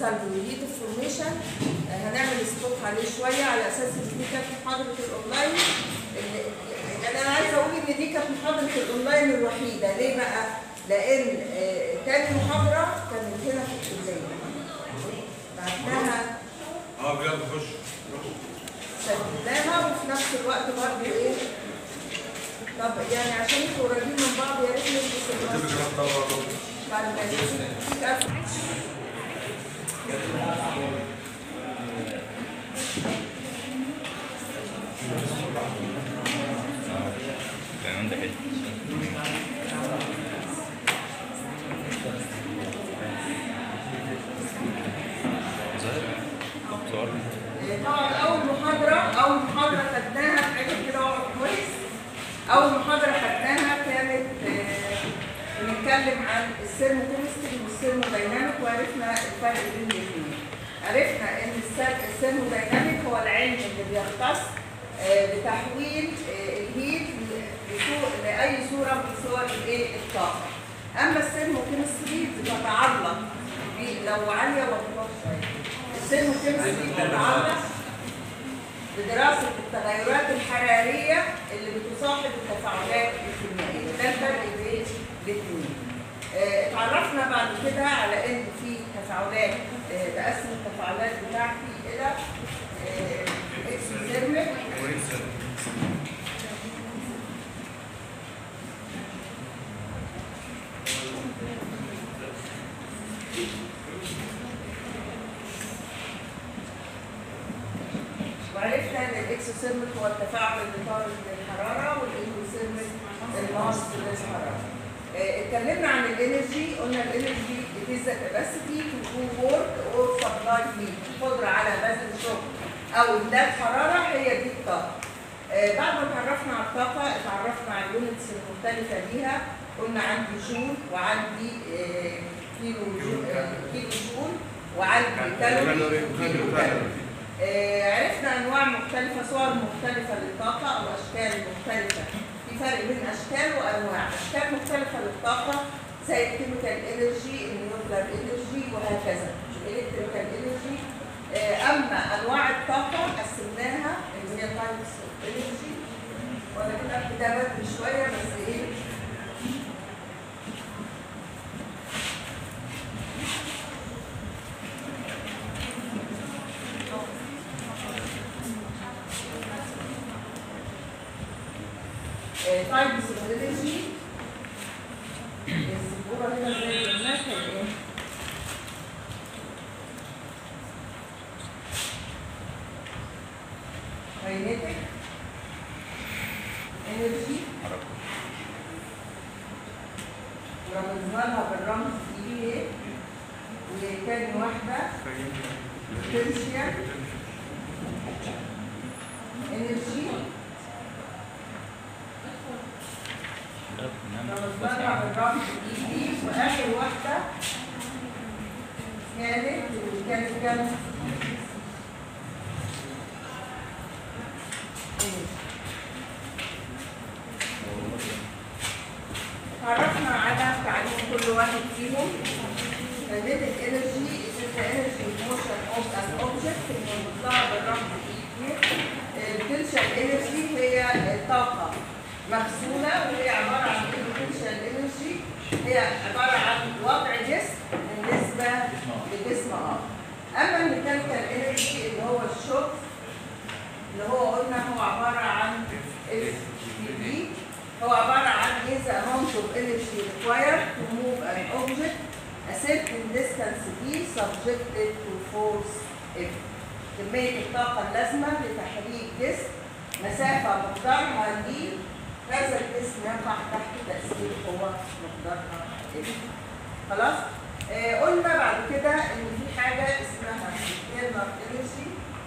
سالفو هيت فورميشن هنعمل ستوب عليه شويه على اساس ان دي كانت محاضره الاونلاين إن- يعني انا عايزه اقول ان دي كانت محاضره الاونلاين الوحيده ليه بقى؟ لان آه، تاني محاضره كانت هنا في الكليه بعدها اه بجد خش سجلناها وفي نفس الوقت برضه ايه طب يعني عشان انتوا قريبين من بعض يا ريت نلبس تبقى الماسك كده طبعا بعد ما يجي تمام ده حلو ظاهر طب صور طبعا اول محاضره اول محاضره خدناها حاجه كده اقعد كويس اول محاضره خدناها كانت آه، بنتكلم عن السيرموكيمستري والسيرمودايناميك وعرفنا الفرق بين الاثنين عرفنا ان السير- السيرمودايناميك هو العلم اللي بيختص آه، بتحويل آه، الهيت لصو- لاي صوره من صور الايه الطاقه اما السيرموكيمستري بتتعلق ب- لو عاليه ولا شويه السيرموكيمستري بتتعلق بدراسة التغيرات الحرارية اللي بتصاحب التفاعلات الكيميائية ده الفرق بين الاثنين آه، اتعرفنا بعد كده على ان في تفاعلات آه، تقسم التفاعلات بتاعتي الى آه، اكسوثيرميك وعرفنا ان الاكسوثيرميك هو التفاعل اللي طارد للحراره والاندوثيرميك الناقص للحراره. آه، اتكلمنا عن الانرجي قلنا الانرجي it is the capacity to do work or supply heat القدره على بذل الشغل او امداد حراره هي دي الطاقه. آه، بعد ما اتعرفنا على الطاقه اتعرفنا على اليونتس المختلفه ليها قلنا عندي جول وعندي آه، كيلو جول آه، كيلو جول وعندي كالوري وكيلو كالوري. آه، عرفنا انواع مختلفه صور مختلفه للطاقه او اشكال مختلفه في فرق بين اشكال وانواع اشكال مختلفه للطاقه زي الكيميكال انرجي النيوكلير انرجي وهكذا الكتريكال انرجي اما انواع الطاقه قسمناها اللي هي تايبس انرجي وانا كتبت ده بدري شويه بس ايه تايبس انرجي السبوره هنا زي الناس ايه كاينيتيك انرجي حركة ورمزنا لها بالرمز دي ايه وتاني واحده بوتنشال انرجي رمزنا لها بالرمز دي دي واخر واحده كانت الميكانيكال تعرفنا على تعريف كل واحد فيهم kinetic energy is the energy in motion of an object اللي بنطلع بالرمز دي البوتنشال انرجي هي الطاقة مخزونة وهي عبارة عن ايه البوتنشال انرجي هي عبارة عن وضع جسم بالنسبة لجسم آخر أما الميكانيكال انرجي اللي هو الشوك اللي هو قلنا هو عبارة عن اف بي هو عبارة عن is the amount of energy required to move an object a certain distance b subjected to force F. كمية الطاقة اللازمة لتحريك جسم مسافة مقدارها d هذا الجسم يقع تحت تأثير قوة مقدارها F. خلاص؟ آه قلنا بعد كده إن في حاجة اسمها internal energy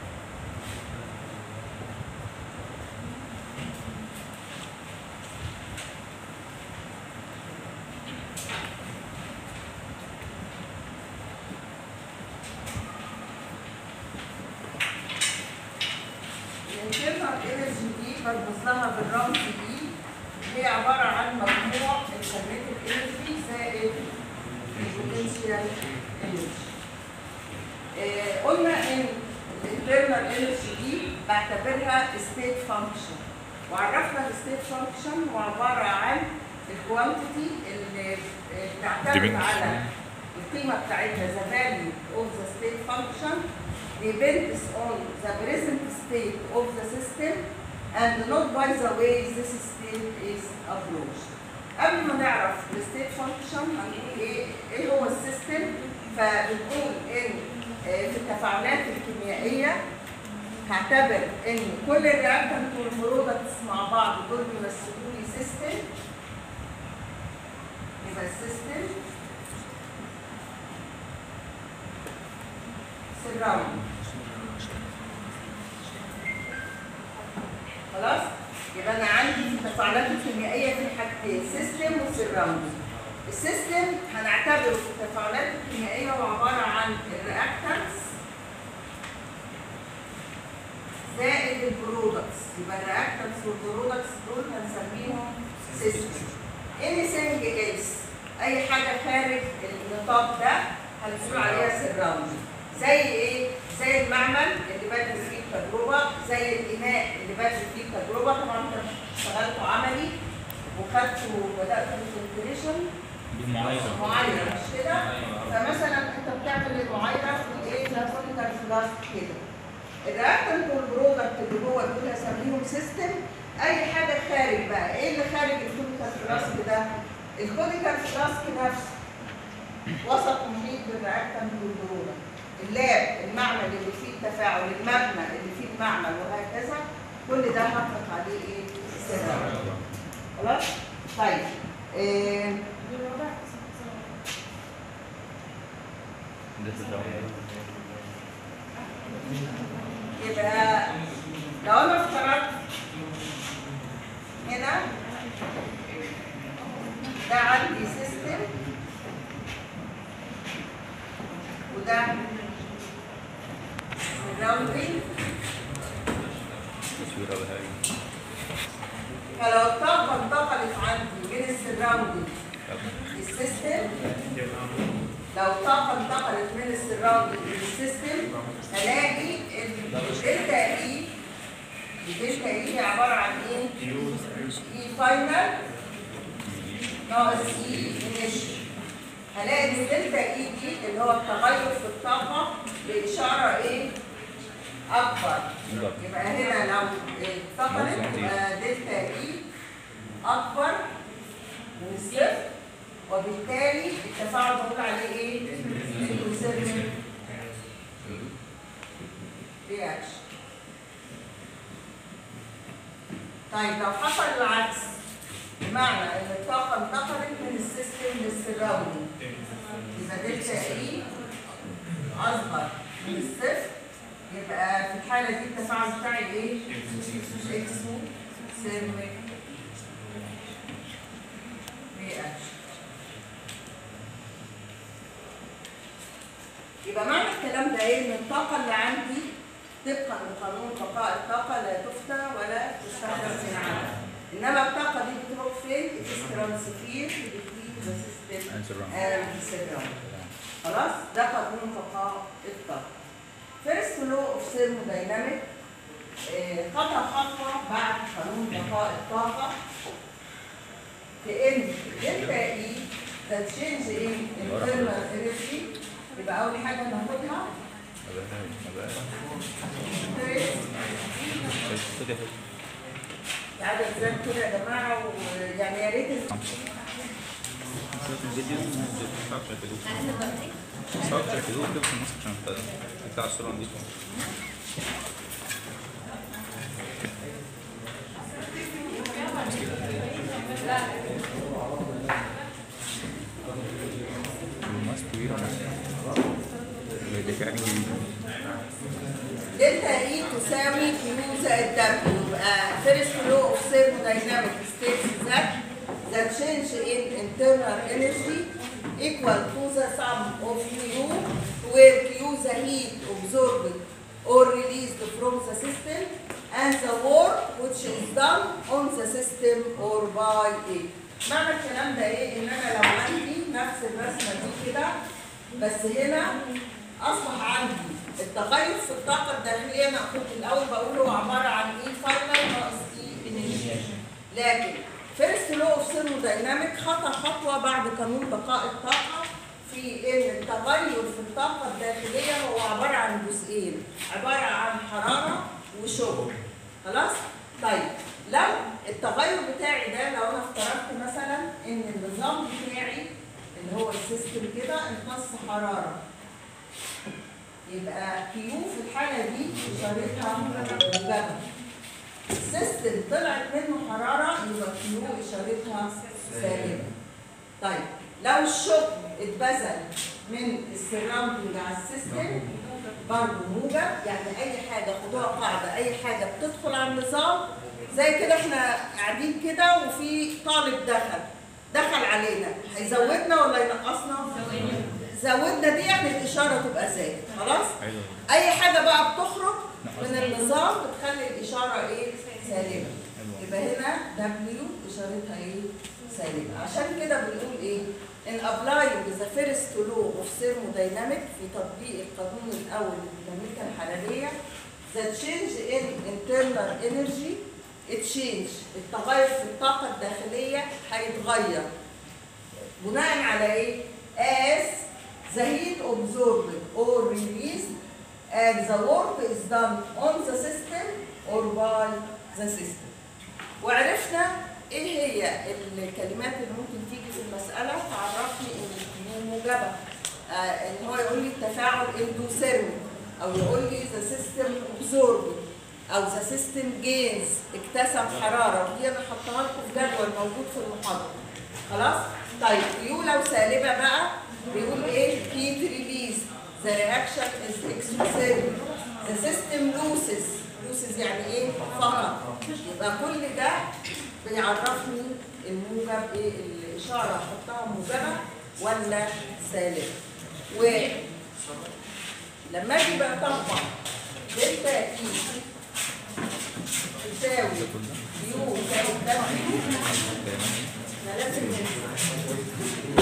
الانترنال انرجي دي برمز لها بالرمز دي هي عباره عن مجموع الكينيتيك انرجي زائد البوتنشال انرجي آه، قلنا ان الانترنال انرجي دي بعتبرها ستيت فانكشن وعرفنا الستيت فانكشن هو عباره عن الكوانتيتي اللي آه، بتعتمد Diminish. على القيمه بتاعتها the value of the state function depends on the present state of the system and not by the way this state is approached. قبل ما نعرف الستيت فانكشن هنقول ايه ايه هو السيستم فبنقول ان آه، في التفاعلات الكيميائيه هعتبر ان كل الرياكتنت والبرودكتس مع بعض دول بيمثلوا لي سيستم يبقى السيستم سراوند خلاص يبقى انا عندي في التفاعلات الكيميائيه في حاجتين سيستم وسراوند السيستم هنعتبره في التفاعلات الكيميائيه هو عباره عن الرياكتنتس زائد البرودكتس يبقى الرياكتنتس والبرودكتس دول هنسميهم سيستم anything else اي حاجه خارج النطاق ده هنقول عليها سراوند زي ايه زي المعمل اللي بدرس فيه التجربه زي الاناء اللي بدرس فيه التجربه طبعا انت اشتغلتوا عملي وخدتوا بداتوا بالفلتريشن بالمعايرة معايره مش كده فمثلا انت بتعمل المعايره في ايه زي كونيكال فلاسك كده الرياكتنت والبرودكت اللي جوه دول هسميهم سيستم اي حاجه خارج بقى ايه اللي خارج الكونيكال فلاسك ده الكونيكال فلاسك نفسه وسط محيط بالرياكتنت والبرودكت اللاب المعمل اللي فيه التفاعل المبنى اللي فيه المعمل وهكذا كل ده هطلق عليه ايه سر خلاص طيب إيه ده الراوند يبقى لو انا افترضت هنا ده عندي سيستم وده راوندينج تصويرة بهاي فلو الطاقة انتقلت عندي من السراوندينج للسيستم لو الطاقة انتقلت من السراوندينج للسيستم هلاقي الدلتا اي الدلتا اي عبارة عن ايه؟ اي فاينل ناقص اي انيشال هلاقي ان الدلتا اي دي اللي هو التغير في الطاقة بإشارة ايه؟ أكبر يبقى هنا لو انتقلت يبقى دلتا اي أكبر من الصفر وبالتالي التفاعل بقول عليه ايه؟ اندوثيرميك رياكشن طيب لو حصل العكس بمعنى ان الطاقة انتقلت من السيستم للسراوندينج يبقى دلتا اي اصغر من الصفر يبقى في الحالة دي التفاعل بتاعي ايه؟ اكسو سيرميك رياكشن يبقى معنى الكلام ده ايه؟ ان الطاقة اللي عندي طبقا لقانون بقاء الطاقة لا تفتى ولا تستخدم صناعة. انما الطاقة دي بتروح فين؟ ترانسفير between the system And surround. and surround. خلاص؟ ده قانون بقاء الطاقة. فيرست لو اوف ثيرمودايناميك خطوة خطوة بعد قانون بقاء الطاقة في ان دلتا اي ده تشينج ايه؟ الثيرمال انرجي يبقى أول حاجة ناخدها بهاي بهاي ستريس كده عدد ذات كده يا جماعة ويعني يا ريت الفيديو صعب تركزوه صعب تركزوه كده في النص عشان بتاع الصورة دي الناس طويلة دي كأني دلتا اي تساوي كيو زائد دبليو يبقى فيرست لو اوف ثيرمودايناميك ستيتس ذات the change in internal energy equal to the sum of Q where Q the heat absorbed or released from the system and the work which is done on the system or by it. معنى الكلام ده ايه؟ ان انا لو عندي نفس الرسمه دي كده بس هنا اصبح عندي التغير في الطاقه الداخليه انا كنت الاول بقول هو عباره عن ايه فاينل ناقص ايه انيشيشن لكن فيرست لو اوف ثيرمودايناميك خطى خطوه بعد قانون بقاء الطاقه في ان التغير في الطاقه الداخليه هو عباره عن جزئين عباره عن حراره وشغل خلاص طيب لو التغير بتاعي ده لو انا افترضت مثلا ان النظام بتاعي اللي هو السيستم كده امتص حراره يبقى كيو في الحاله دي اشارتها موجبه السيستم طلعت منه حراره يبقى كيو اشارتها سالبه طيب لو الشوك اتبذل من السراوندنج على السيستم برضه موجب يعني اي حاجه خدوها قاعده اي حاجه بتدخل على النظام زي كده احنا قاعدين كده وفي طالب دخل دخل علينا هيزودنا ولا ينقصنا؟ زودنا دي يعني الاشاره تبقى زائد خلاص؟ ايوه اي حاجه بقى بتخرج من النظام بتخلي الاشاره ايه؟ سالبه يبقى هنا دبليو اشارتها ايه؟ سالبه عشان كده بنقول ايه؟ ان applying the first law of thermodynamic في تطبيق القانون الاول للديناميكا الحراريه the change in internal energy change التغير في الطاقه الداخليه هيتغير بناء على ايه؟ as the heat absorbed or released and the work is done on the system or by the system. وعرفنا ايه هي الكلمات اللي ممكن تيجي في المسألة تعرفني ان الكيو موجبة آه ان هو يقول لي التفاعل اندوثيرمي او يقول لي the system absorbed او the system gains اكتسب حرارة ودي انا حطها لكم في جدول موجود في المحاضرة خلاص؟ طيب كيو لو سالبة بقى بيقول ايه؟ heat release the reaction is exothermic the system loses loses يعني ايه؟ فقط يبقى كل ده بيعرفني الموجب ايه الاشاره احطها موجبه ولا سالبه و لما اجي بقى اطبق دلتا اي تساوي يو تساوي دبليو احنا لازم ننسى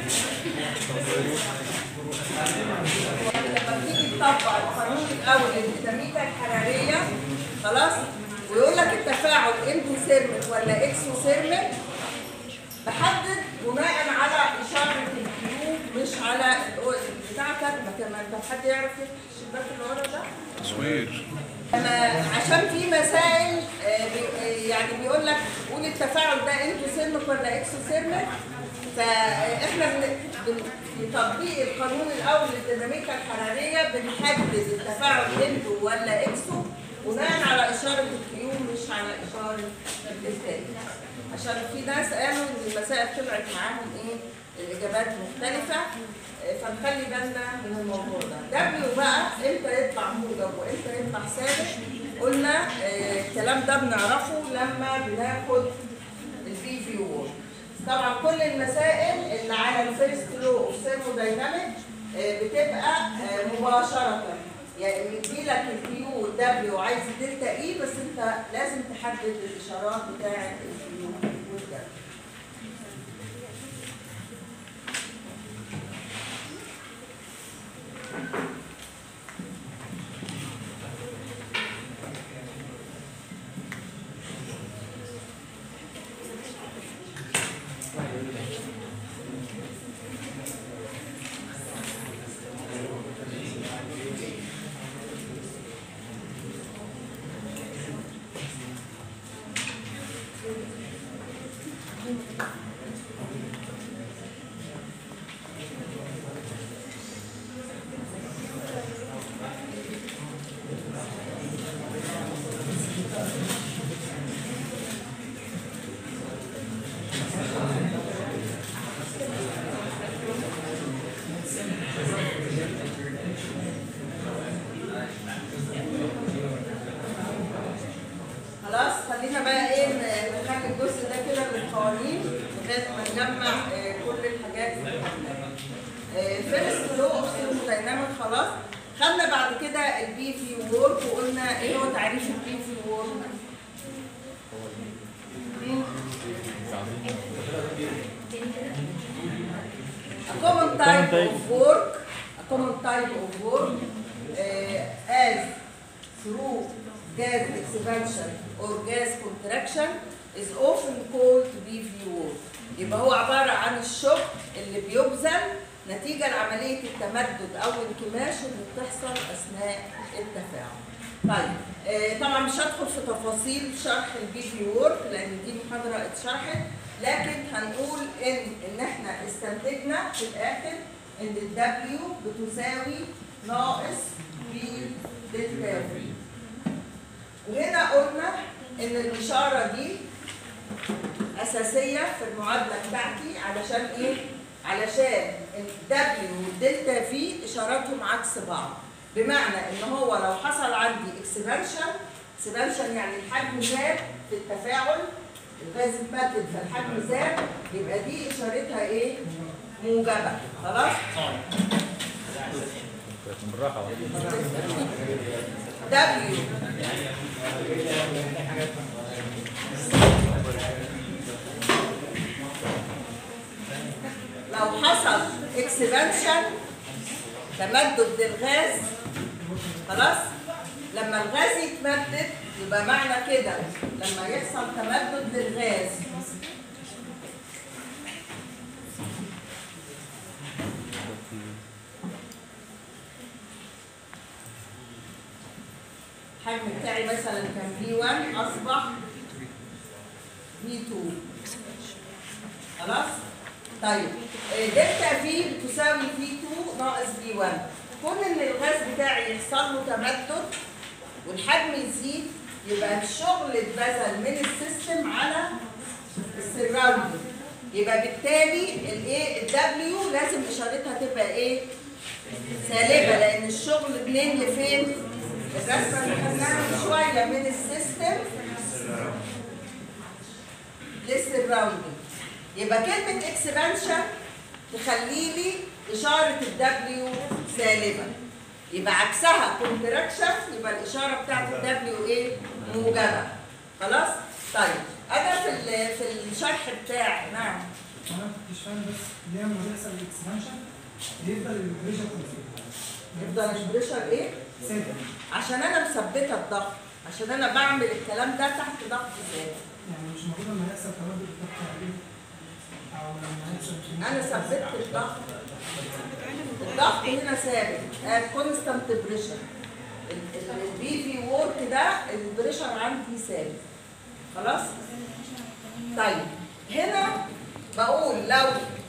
لما تيجي تطبق القانون الاول للديناميكا الحراريه خلاص ويقول لك التفاعل اندوثيرميك ولا اكسوثيرميك بحدد بناء على اشاره الكيو مش على بتاع كاتبه كمان طب حد يعرف يفتح الشباك اللي ورا ده؟ تصوير أنا عشان في مسائل آه، بي- آه، يعني بيقول لك قول التفاعل ده اندوثيرميك ولا اكسوثيرميك فاحنا بن- بن- في تطبيق القانون الاول للديناميكا الحراريه بنحدد التفاعل اندو ولا اكسو بناء على اشاره الكيو مش على اشاره الدلتا عشان في ناس قالوا ان المسائل طلعت معاهم ايه الاجابات مختلفه آه، فنخلي بالنا من الموضوع ده دبليو بقى امتى يطلع موجب وامتى يطلع سالب قلنا آه، الكلام ده بنعرفه لما بناخد البي في وورد طبعا كل المسائل اللي على الفيرست لو اوف ثيرمودايناميك بتبقى آه، مباشره يعني بيديلك الكيو دبليو عايز دلتا اي بس انت لازم تحدد الاشارات بتاعه الكيو والدبليو خلاص خلينا بقى ايه ن- نخلي الجزء ده كده من القوانين لغايه ما نجمع آه، كل الحاجات فيرست لو اوف ثيرمودايناميك خلاص خدنا بعد كده البي في وورك وقلنا ايه هو تعريف البي في وورك A common type of work, a common type of work uh, as through gas expansion or gas contraction is often called PV work. يبقى هو عبارة عن الشغل اللي بيبذل نتيجة لعملية التمدد أو الانكماش اللي بتحصل أثناء التفاعل. طيب آه، طبعا مش هدخل في تفاصيل شرح البي في وورك لأن دي محاضرة اتشرحت لكن هنقول إن إن إحنا استنتجنا في الآخر إن الدبليو بتساوي ناقص في دلتا في. وهنا قلنا إن الإشارة دي أساسية في المعادلة بتاعتي علشان إيه؟ علشان الدبليو والدلتا في إشاراتهم عكس بعض بمعنى إن هو لو حصل عندي اكسبانشن اكسبانشن يعني الحجم زاد في التفاعل الغاز اتمدد فالحجم زاد يبقى دي إشارتها إيه؟ موجبة خلاص؟ بالراحه دبليو لو حصل اكسبانشن تمدد للغاز خلاص لما الغاز يتمدد يبقى معنى كده لما يحصل تمدد للغاز الحجم بتاعي مثلا كان V1 اصبح V2 خلاص طيب آه، دلتا في بتساوي V2 ناقص V1 كون ان الغاز بتاعي يحصل له تمدد والحجم يزيد يبقى الشغل اتبذل من السيستم على السراوندنج يبقى بالتالي الايه الدبليو لازم اشارتها تبقى ايه سالبه لان الشغل منين لفين الرسمه اللي خدناها من شويه من السيستم للسراوندنج يبقى كلمه اكسبانشن تخلي لي اشاره الدبليو سالبه يبقى عكسها كونتراكشن يبقى الاشاره بتاعت الدبليو ايه موجبه خلاص طيب انا في ال- في الشرح بتاعي نعم انا مش فاهم بس ليه لما بيحصل الاكسبانشن يفضل البريشر كونسيبت يفضل البريشر ايه ثابت عشان انا مثبته الضغط عشان انا بعمل الكلام ده تحت ضغط ثابت يعني مش المفروض لما يحصل تردد الضغط عليه او لما يحصل انا ثبتت الضغط الضغط هنا ثابت كونستانت بريشر البي في وورك ده البريشر عندي ثابت خلاص طيب هنا بقول لو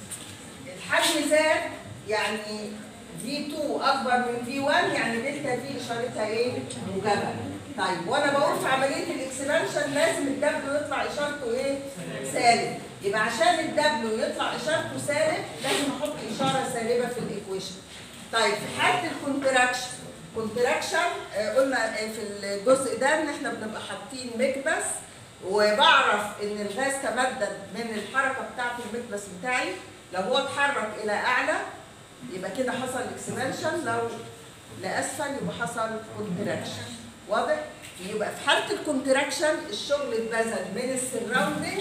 الحجم زاد يعني V2 اكبر من V1 يعني دلتا في اشارتها ايه؟ موجبه. طيب وانا بقول في عمليه الاكسبانشن لازم الدبليو يطلع اشارته ايه؟ سالب. يبقى عشان الدبليو يطلع اشارته سالب لازم احط اشاره سالبه في الايكويشن. طيب في حاله الكونتراكشن كونتراكشن قلنا آه، في الجزء ده ان احنا بنبقى حاطين مكبس وبعرف ان الغاز تمدد من الحركه بتاعت المكبس بتاعي لو هو اتحرك الى اعلى يبقى كده حصل اكسبانشن لو لاسفل يبقى حصل كونتراكشن واضح يبقى في حاله الكونتراكشن الشغل اتبذل من السراوندنج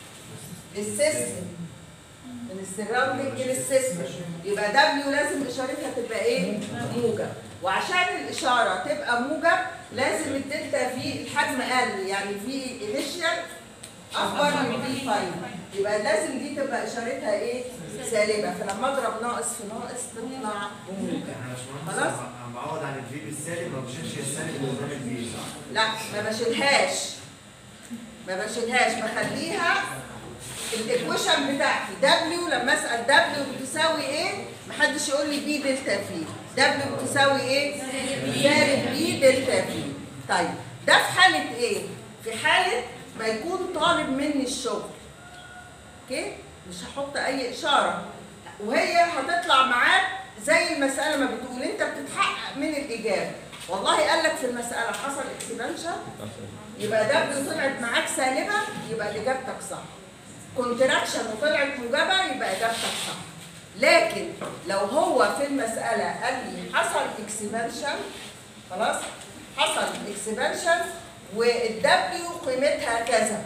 للسيستم من السراوندنج للسيستم يبقى دبليو لازم اشارتها تبقى ايه موجب وعشان الاشاره تبقى موجب لازم الدلتا في الحجم قل يعني في انيشال اكبر من في فاينل يبقى لازم دي تبقى اشارتها ايه سالبه فلما اضرب ناقص في ناقص تطلع موجب خلاص؟ انا بعوض عن الفي بالسالب ما بشيلش السالب قدام الفي لا ما بشيلهاش ما بشيلهاش بخليها الايكويشن بتاعتي دبليو لما اسال دبليو بتساوي ايه محدش يقول لي بي دلتا في دبليو بتساوي ايه سالب بي دلتا في طيب ده في حاله ايه في حاله ما يكون طالب مني الشغل اوكي مش هحط اي اشاره وهي هتطلع معاك زي المساله ما بتقول انت بتتحقق من الاجابه والله قال لك في المساله حصل اكسبانشن يبقى دبليو طلعت معاك سالبه يبقى اجابتك صح كونتراكشن وطلعت موجبه يبقى اجابتك صح لكن لو هو في المساله قال لي حصل اكسبانشن خلاص حصل اكسبانشن والدبليو قيمتها كذا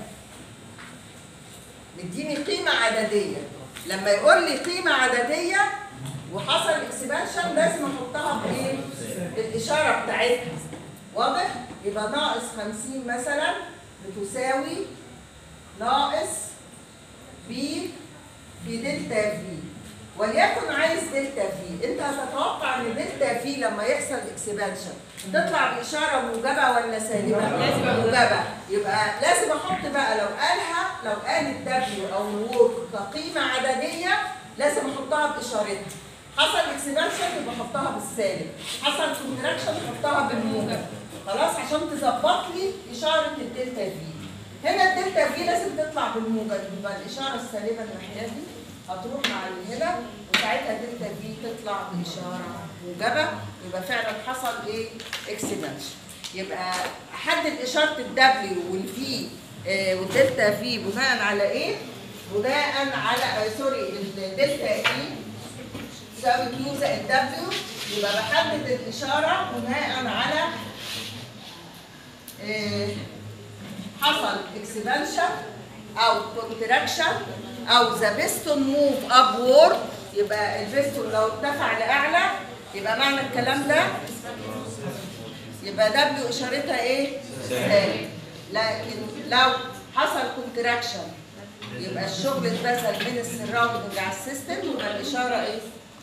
مديني قيمه عدديه لما يقول لي قيمه عدديه وحصل اكسبانشن لازم احطها بايه؟ بالاشاره بتاعتها واضح؟ يبقى ناقص 50 مثلا بتساوي ناقص بي في دلتا في وليكن عايز دلتا في انت هتتوقع ان دلتا في لما يحصل اكسبانشن تطلع باشاره موجبه ولا سالبه؟ موجبه يبقى لازم احط بقى لو قالها لو قال الدبليو او الورك كقيمه عدديه لازم احطها باشارتها حصل اكسبانشن يبقى احطها بالسالب حصل كونتراكشن احطها بالموجب خلاص عشان تظبط لي اشاره الدلتا في هنا الدلتا في لازم تطلع بالموجب يبقى الاشاره السالبه الناحيه دي هتروح مع اللي هنا وساعتها دلتا في تطلع باشاره موجبه يبقى فعلا حصل ايه اكسبانشن يبقى احدد اشاره الدبليو والفي آه والدلتا في بناء على ايه؟ بناء على آه سوري الدلتا اي تساوي كيو زائد دبليو يبقى بحدد الاشاره بناء على آه حصل اكسبانشن او كونتراكشن او ذا بيستون موف ابورد يبقى البيستون لو ارتفع لاعلى يبقى معنى الكلام ده يبقى دبليو اشارتها ايه؟ سالب لكن لو حصل كونتراكشن يبقى الشغل اتبذل من السراوندنج على السيستم يبقى الاشاره ايه؟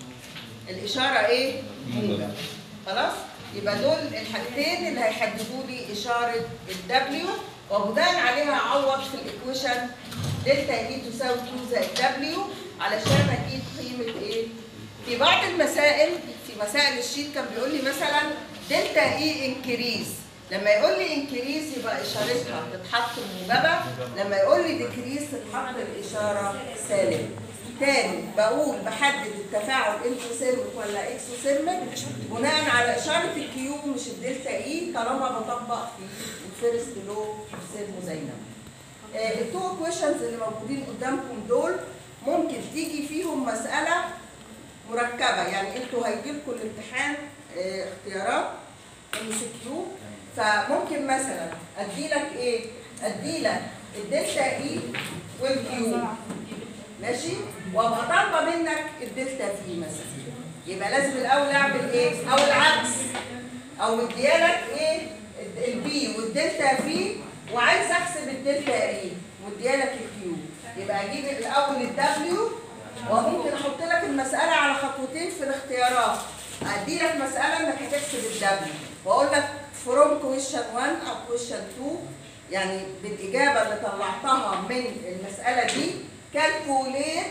الاشاره ايه؟ موجب خلاص؟ يبقى دول الحاجتين اللي هيحددوا لي اشاره الدبليو وبناء عليها اعوض في الايكويشن دلتا اي تساوي 2 زائد دبليو علشان اجيب قيمه ايه؟ في بعض المسائل في مسائل الشيت كان بيقول لي مثلا دلتا اي انكريز لما يقول لي انكريز يبقى اشارتها تتحط موجبه لما يقول لي ديكريز تتحط الاشاره سالب تاني بقول بحدد التفاعل انتوسيرميك ولا اكسوسيرميك بناء على اشاره الكيو مش الدلتا اي طالما بطبق في الفيرست لو ثيرمودايناميك آه التو كويشنز اللي موجودين قدامكم دول ممكن تيجي فيهم مساله مركبه يعني انتوا هيجي لكم الامتحان آه اختيارات ام سي كيو فممكن مثلا ادي لك ايه؟ ادي لك الدلتا اي والكيو ماشي؟ وابقى طالبه منك الدلتا في مثلا يبقى لازم الاول اعمل ايه؟ او العكس او مديالك ايه؟ البي والدلتا في وعايز احسب الدلتا اي مديالك الكيو يبقى اجيب الاول الدبليو وممكن احط لك المساله على خطوتين في الاختيارات ادي لك مساله انك هتحسب الدبليو واقول لك فروم كويشن 1 او كويشن 2 يعني بالاجابه اللي طلعتها من المساله دي كالكوليت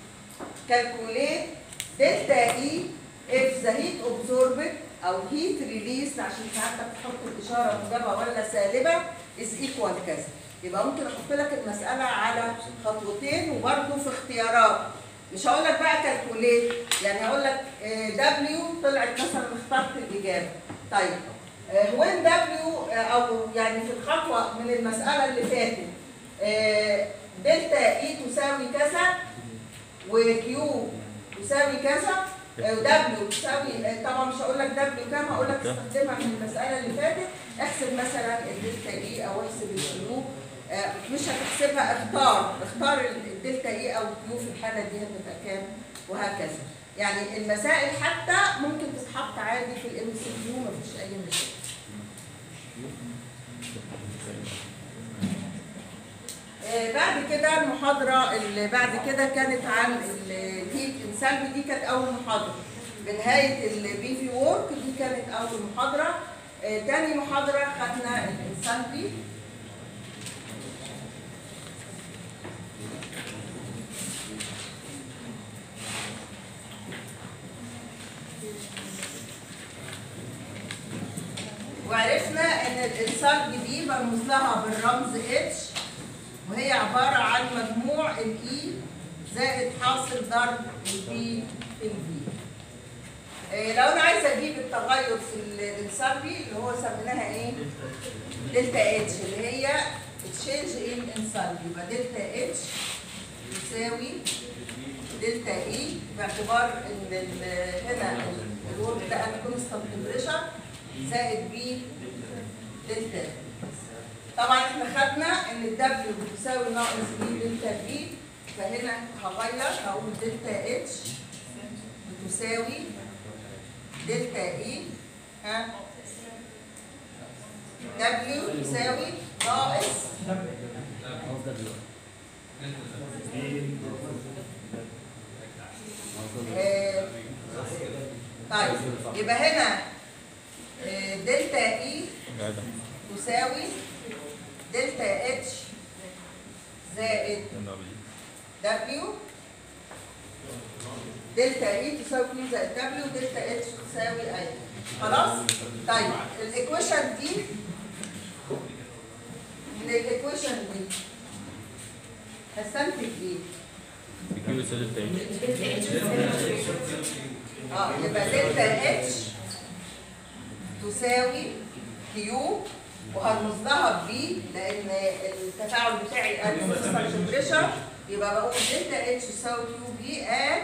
كالكوليت دلتا اي اف ذا هيت اوبزوربد او هيت ريليس عشان ساعتك تحط الاشاره موجبه ولا سالبه از ايكوال كذا يبقى ممكن احط لك المساله على خطوتين وبرده في اختيارات مش هقول لك بقى كالكوليت يعني هقول لك دبليو طلعت مثلا اخترت الاجابه طيب وين دبليو او يعني في الخطوه من المساله اللي فاتت دلتا اي تساوي كذا وكيو تساوي كذا دبليو تساوي طبعا مش هقول لك دبليو كام هقول لك استخدمها في المساله اللي فاتت احسب مثلا الدلتا اي او احسب الكيو مش هتحسبها اختار اختار الدلتا اي او الكيو في الحاله دي هتبقى كام وهكذا يعني المسائل حتى ممكن تتحط عادي في الام سي كيو مفيش اي مشكله آه بعد كده المحاضرة اللي بعد كده كانت عن الهيت انسالبي دي كانت أول محاضرة بنهاية البي في وورك دي كانت أول محاضرة آه تاني محاضرة خدنا الانسالبي وعرفنا ان الانسالبي دي مرموز لها بالرمز اتش وهي عبارة عن مجموع الاي زائد حاصل ضرب البي في البي. إيه لو انا عايزه اجيب التغير في الانسالبي اللي هو سميناها ايه؟ دلتا اتش اللي هي تشينج ان انسالبي يبقى دلتا اتش يساوي دلتا اي باعتبار ان هنا الورك ده انا كونستانت بريشر زائد بي دلتا طبعا احنا خدنا ان الدبليو بتساوي ناقص بي دلتا بي فهنا هغير هقول دلتا اتش تساوي دلتا اي ها دبليو تساوي ناقص آه، طيب يبقى هنا آه، دلتا اي جدع تساوي دلتا اتش زائد دبليو دلتا اي تساوي 2 زائد دبليو دلتا اتش تساوي اي خلاص طيب الايكويشن دي من الايكويشن دي هستنتج ايه؟ بيجيبوا سالب تاني اه يبقى دلتا اتش تساوي كيو وهرمز لها بي لان التفاعل بتاعي قال كونستانت بريشر يبقى بقول دلتا اتش يساوي كيو بي ات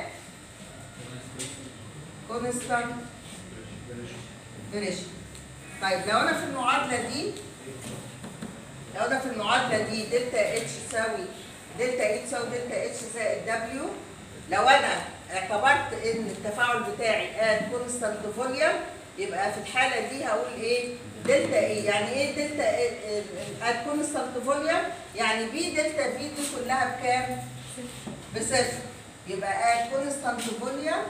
كونستانت بريشر طيب لو انا في المعادله دي لو انا في المعادله دي دلتا اتش يساوي دلتا اي تساوي دلتا اتش زائد دبليو لو انا اعتبرت ان التفاعل بتاعي ات كونستانت فوليوم يبقى في الحاله دي هقول ايه دلتا ايه يعني ايه دلتا ات كونستانت فوليوم يعني بي دلتا في دي كلها بكام بصفر يبقى ات كونستانت فوليوم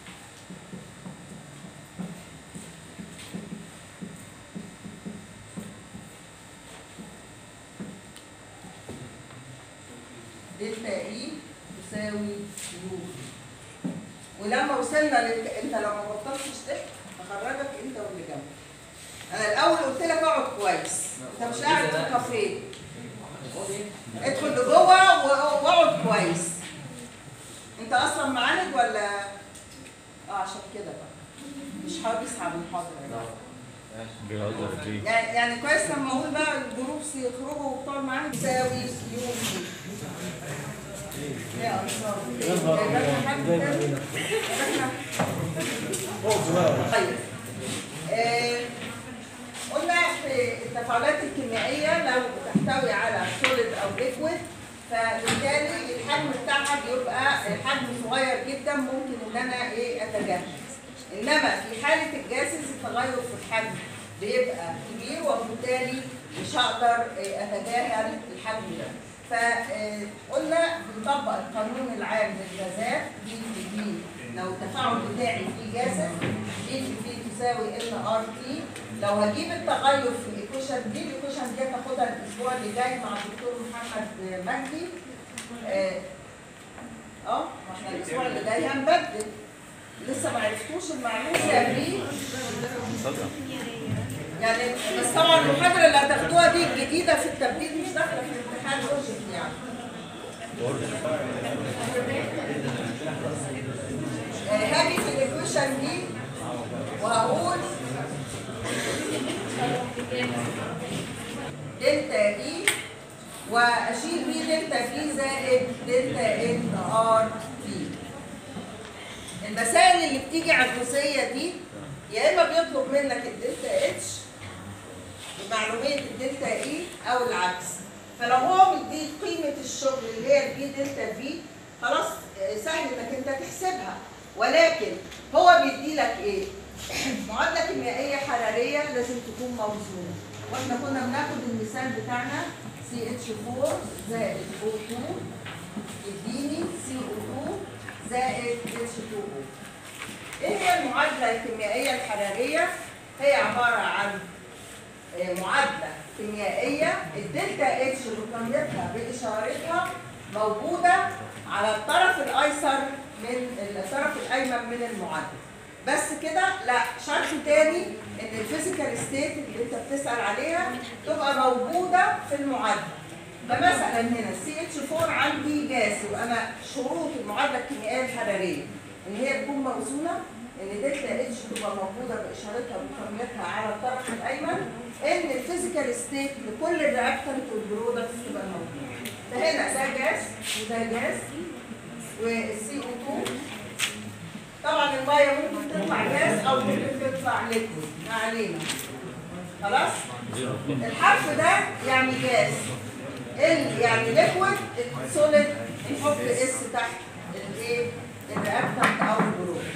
دلتا اي تساوي يو ولما وصلنا لل... انت لو ما بطلتش ضحك هخرجك انت واللي جنبك انا الاول قلت لك اقعد كويس انت مش قاعد في الكافيه ادخل لجوه و- واقعد كويس انت اصلا معاند ولا اه عشان كده بقى مش حابس على المحاضره بيهزر فيه يعني يعني كويس لما اقول بقى الجروبس يخرجوا وبتوع معانا تساوي يو بي يا انصار جايبالنا حد تاني؟ جايبالنا- طيب آه، قلنا في التفاعلات الكيميائيه لو بتحتوي على سوليد او ليكويد فبالتالي الحجم بتاعها بيبقى حجم صغير جدا ممكن ان انا ايه اتجاهل انما في حاله الجاسس التغير في الحجم بيبقى كبير وبالتالي مش هقدر آه، اتجاهل الحجم ده فقلنا بنطبق القانون العام للغازات دي في دي لو التفاعل بتاعي فيه جاسس دي في دي تساوي ان ار تي لو هجيب التغير في الايكويشن دي الايكويشن دي هتاخدها الاسبوع اللي جاي مع الدكتور محمد مجدي اه آه، ما احنا الاسبوع اللي جاي هنبدل لسه ما عرفتوش المعلومه دي صدق يعني بس طبعا المحاضره اللي هتاخدوها دي الجديده في التبديل مش داخله في الامتحان لوجيك يعني آه، هاجي في الايكويشن دي وهقول دلتا اي واشيل بي دلتا في زائد دلتا ان ار في المسائل اللي بتيجي على الجزئيه دي يا اما بيطلب منك الدلتا اتش بمعلوميه الدلتا اي او العكس فلو هو مديك قيمه الشغل اللي هي البي دلتا في خلاص آه، سهل انك انت تحسبها ولكن هو بيدي لك ايه؟ معادله كيميائيه حراريه لازم تكون موزونه واحنا كنا بناخد المثال بتاعنا CH4 زائد O2 يديني CO2 زائد H2O ايه هي المعادله الكيميائيه الحراريه؟ هي عباره عن آه، معادله كيميائيه الدلتا اتش بقيمتها باشارتها موجوده على الطرف الايسر من الطرف الايمن من المعادله بس كده لا شرط تاني ان الفيزيكال ستيت اللي انت بتسال عليها تبقى موجوده في المعادله فمثلا هنا السي اتش 4 عندي جاز يبقى انا شروط المعادله الكيميائيه الحراريه ان هي تكون موزونه ان دلتا اتش تبقى موجوده باشارتها بقيمتها على الطرف الايمن ان الفيزيكال ستيت لكل الرياكتنت والبرودكتس تبقى موجوده فهنا ده جاز وده جاز والسي او 2 طبعا الميه ممكن تطلع جاز او ممكن تطلع ليكويد ما علينا خلاص الحرف ده يعني جاز ال يعني ليكويد سوليد نحط اس تحت الايه الرياكتنت او البرودكت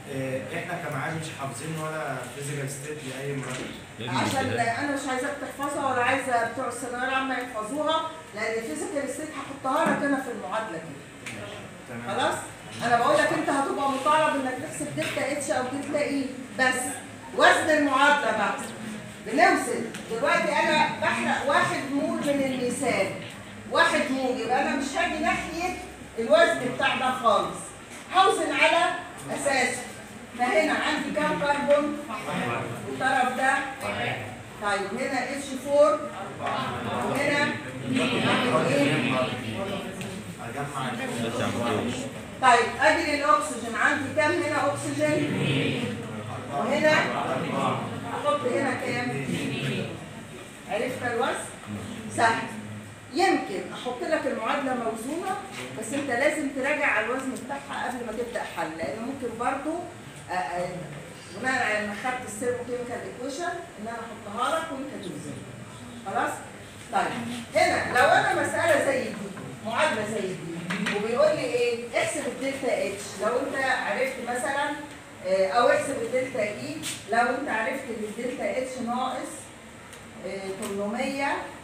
آه، احنا كمعاد مش حافظين ولا فيزيكال ستيت لاي مركب لازم عشان كده. انا مش عايزاك تحفظها ولا عايزه بتوع الثانويه العامه يحفظوها لان الفيزيكال ستيت هحطها لك انا في المعادله كده تمام خلاص انا بقول لك انت هتبقى مطالب انك تحسب دلتا اتش او دلتا اي بس وزن المعادله بقى بنوصل دلوقتي انا بحرق واحد مول من الميثان واحد مول يبقى انا مش هاجي ناحيه الوزن بتاع ده خالص هوزن على اساسه فهنا عندي كام كربون والطرف ده طيب هنا اتش 4 وهنا عندي ايه اجمع بس يا عم طيب اجي للاكسجين عندي كام هنا اكسجين وهنا احط هنا كام عرفت الوزن سهل يمكن احط لك المعادله موزونه بس انت لازم تراجع على الوزن بتاعها قبل ما تبدا حل لان ممكن برضو آه، آه، بناء على ما خدت السيرموكيميكال ايكويشن ان انا احطها لك وانت توزن خلاص طيب هنا لو انا مساله زي دي معادله زي دي وبيقول لي ايه احسب الدلتا اتش لو انت عرفت مثلا آه، او احسب الدلتا اي لو انت عرفت ان الدلتا اتش ناقص آه، 800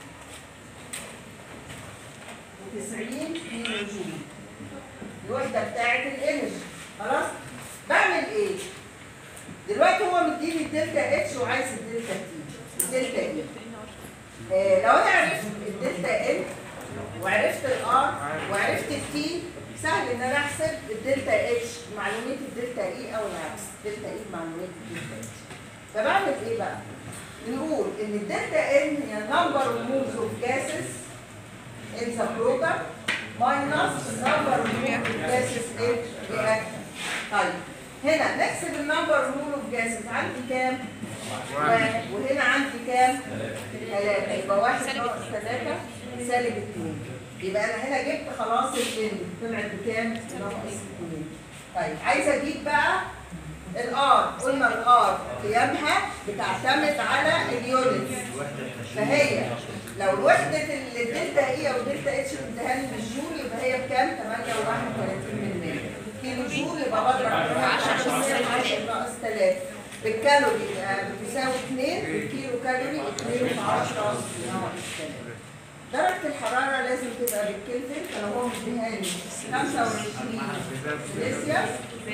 وتسعين كيلو جول الوحده بتاعت الانرجي خلاص بعمل ايه دلوقتي هو مديني الدلتا اتش وعايز الدلتا تي الدلتا اي آه، لو انا عرفت الدلتا ال وعرفت الار وعرفت التي سهل ان انا احسب الدلتا اتش بمعلومات الدلتا اي او العكس دلتا اي بمعلومات الدلتا اتش فبعمل ايه بقى؟ نقول ان الدلتا ان هي number of moles of gases in the product minus number of moles of gases in reactant. طيب هنا نحسب النمبر of moles of gases عندي كام؟ واحد وهنا عندي كام؟ ثلاثة يبقى واحد ناقص ثلاثة سالب اثنين يبقى أنا هنا جبت خلاص الإن طلعت بكام؟ ناقص اثنين طيب عايزة أجيب بقى الآر قلنا الآر قيمها بتعتمد على اليونتس فهي لو الوحدة الدلتا اي او دلتا اتش بتديها لي بالجول يبقى هي بكام؟ 8.31 كيلو جول يبقى بضرب 10 ناقص 3 بالكالوري يبقى بتساوي 2 بالكيلو كالوري 2 في 10 ناقص 3 درجة الحرارة لازم تبقى بالكلفن فلو هو مديها لي 25 سيليسيوس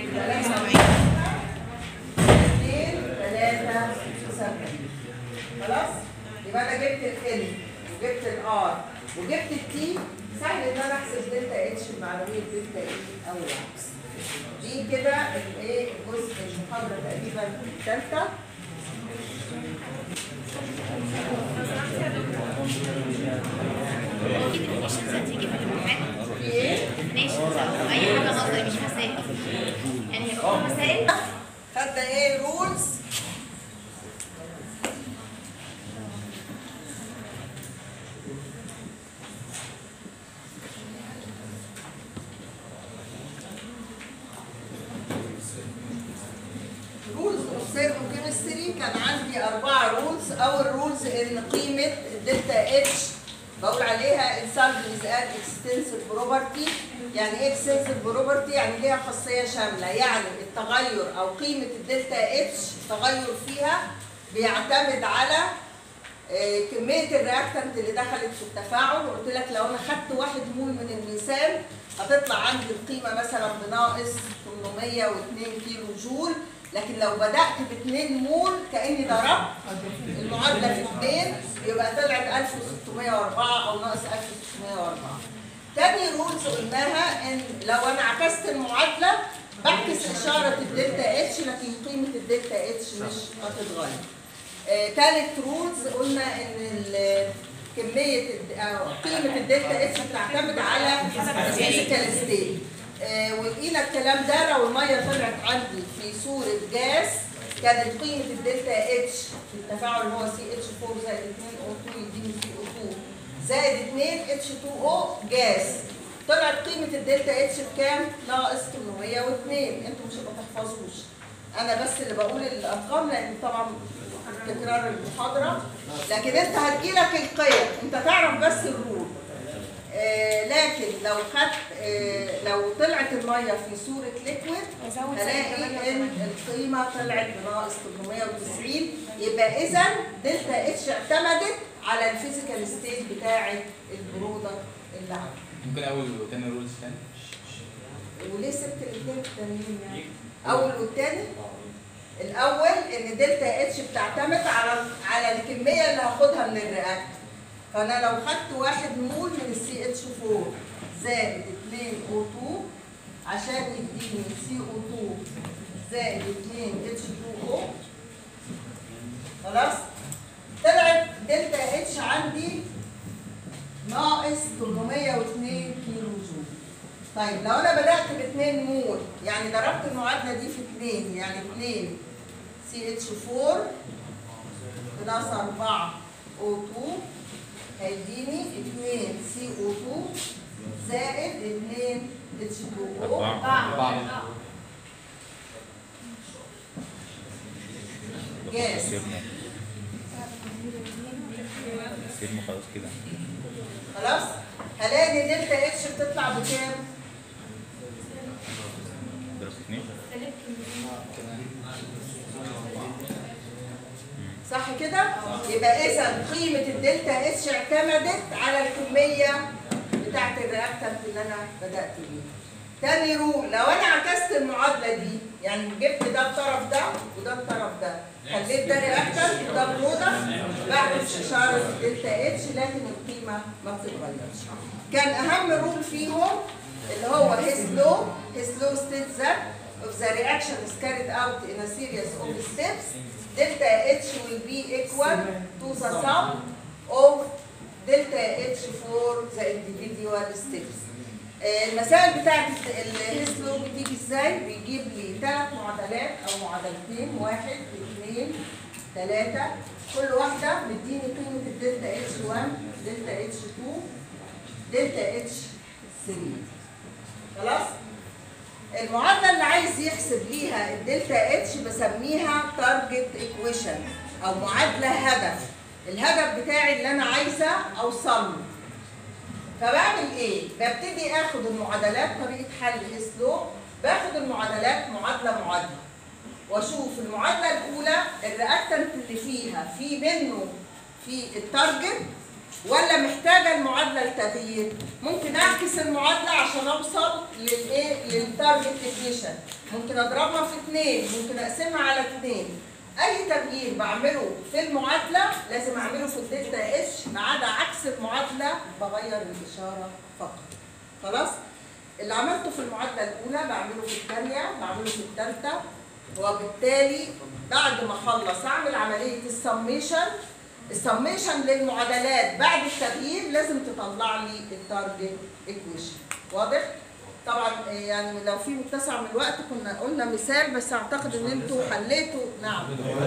2 3 خلاص؟ يبقى انا جبت ال وجبت الار وجبت التي سهل ان انا احسب دلتا اتش بمعلوميه دلتا اي او العكس. دي كده الايه الجزء المحاضره تقريبا الثالثه اكيد الكويشنز هتيجي في الامتحان في ايه؟ definitions او اي حاجه نظري مش مسائل يعني هيبقى كل مسائل خدنا ايه رولز رولز اوف كيمستري كان عندي أربعة رولز أول رولز إن قيمة الدلتا اتش بقول عليها السامبل از اكستنسيف بروبرتي يعني ايه اكستنسيف بروبرتي يعني ليها خاصية شاملة يعني التغير أو قيمة الدلتا اتش التغير فيها بيعتمد على آه، كمية الرياكتنت اللي دخلت في التفاعل وقلت لك لو أنا خدت واحد مول من الميثان هتطلع عندي القيمة مثلا بناقص 802 كيلو جول لكن لو بدأت ب 2 مول كأني ضربت المعادلة في 2 يبقى طلعت 1604 أو ناقص 1604 تاني رولز قلناها ان لو انا عكست المعادله بعكس اشاره الدلتا اتش لكن قيمه الدلتا اتش مش هتتغير. آه، تالت رولز قلنا ان ال- كميه الد- أو قيمه الدلتا اتش بتعتمد على الفيزيكال ستيت. ولقينا الكلام ده لو الميه طلعت عندي في صوره جاز كانت قيمه الدلتا اتش في التفاعل اللي هو سي اتش 4 زائد 2 او 2 يديني سي او 2 زائد 2 اتش 2 او جاز طلعت قيمه الدلتا اتش بكام؟ ناقص 802 انتوا مش هتبقوا تحفظوش انا بس اللي بقول الارقام لان طبعا تكرار المحاضره لكن انت هتجيلك القيم انت تعرف بس الرول آه، آه لكن لو خدت آه لو طلعت الميه في صوره ليكويد هلاقي ان القيمه طلعت بناقص 890 يبقى اذا دلتا اتش اعتمدت على الفيزيكال ستيت بتاعه البرودكت اللي عندي ممكن اول وتاني رولز تاني وليه سبت الاثنين التانيين يعني؟ اول والتاني الاول ان دلتا اتش بتعتمد على على الكميه اللي هاخدها من الرياكتور فانا لو خدت واحد مول من السي اتش 4 زائد 2 او 2 عشان يديني سي او 2 زائد 2 اتش 2 او خلاص طلعت دلتا اتش عندي ناقص 802 كيلو جول طيب لو انا بدات ب 2 مول يعني ضربت المعادله دي في 2 يعني 2 سي اتش 4 بلس 4 او 2 هيديني 2 سي او 2 زائد 2 اتش 2 او أربعة Yes. سيبنا سيبنا خلاص كده خلاص هلاقي دلتا اتش بتطلع بكام؟ ضرب اتنين صح كده؟ يبقى اذا قيمه الدلتا اتش اعتمدت على الكميه بتاعت الرياكتنت اللي انا بدات بيه. تاني رول لو انا عكست المعادله دي يعني جبت ده الطرف ده وده الطرف ده خليت ده رياكتنت وده برودكت بعكس اشاره الدلتا اتش لكن القيمه ما بتتغيرش. كان اهم رول فيهم اللي هو his law his law states that if the reaction is carried out in a series of steps delta H will be equal to the sum of delta H for the individual steps. آه، المسائل بتاعت الهيستلو بتيجي ازاي؟ بيجيب لي ثلاث معادلات او معادلتين واحد اثنين ثلاثة كل واحدة بتديني قيمة الدلتا اتش 1 دلتا اتش 2 دلتا اتش 3 خلاص؟ المعادلة اللي عايز يحسب ليها الدلتا اتش بسميها تارجت ايكويشن او معادلة هدف الهدف بتاعي اللي انا عايزة اوصل له فبعمل ايه؟ ببتدي اخد المعادلات طريقة حل هيسلو باخد المعادلات معادلة معادلة واشوف المعادلة الاولى الرياكتنت اللي فيها في منه في التارجت ولا محتاجة المعادلة لتغيير ممكن اعكس المعادلة عشان اوصل للايه للتارجت ايكويشن ممكن اضربها في اثنين ممكن اقسمها على اثنين اي تغيير بعمله في المعادلة لازم اعمله في الدلتا اتش ما عدا عكس المعادلة بغير الاشارة فقط خلاص اللي عملته في المعادلة الأولى بعمله في الثانية بعمله في الثالثة وبالتالي بعد ما أخلص أعمل عملية السميشن السميشن للمعادلات بعد التغيير لازم تطلع لي التارجت ايكويشن واضح؟ طبعا آه، يعني لو في متسع من الوقت كنا قلنا مثال بس اعتقد ان انتوا حليتوا نعم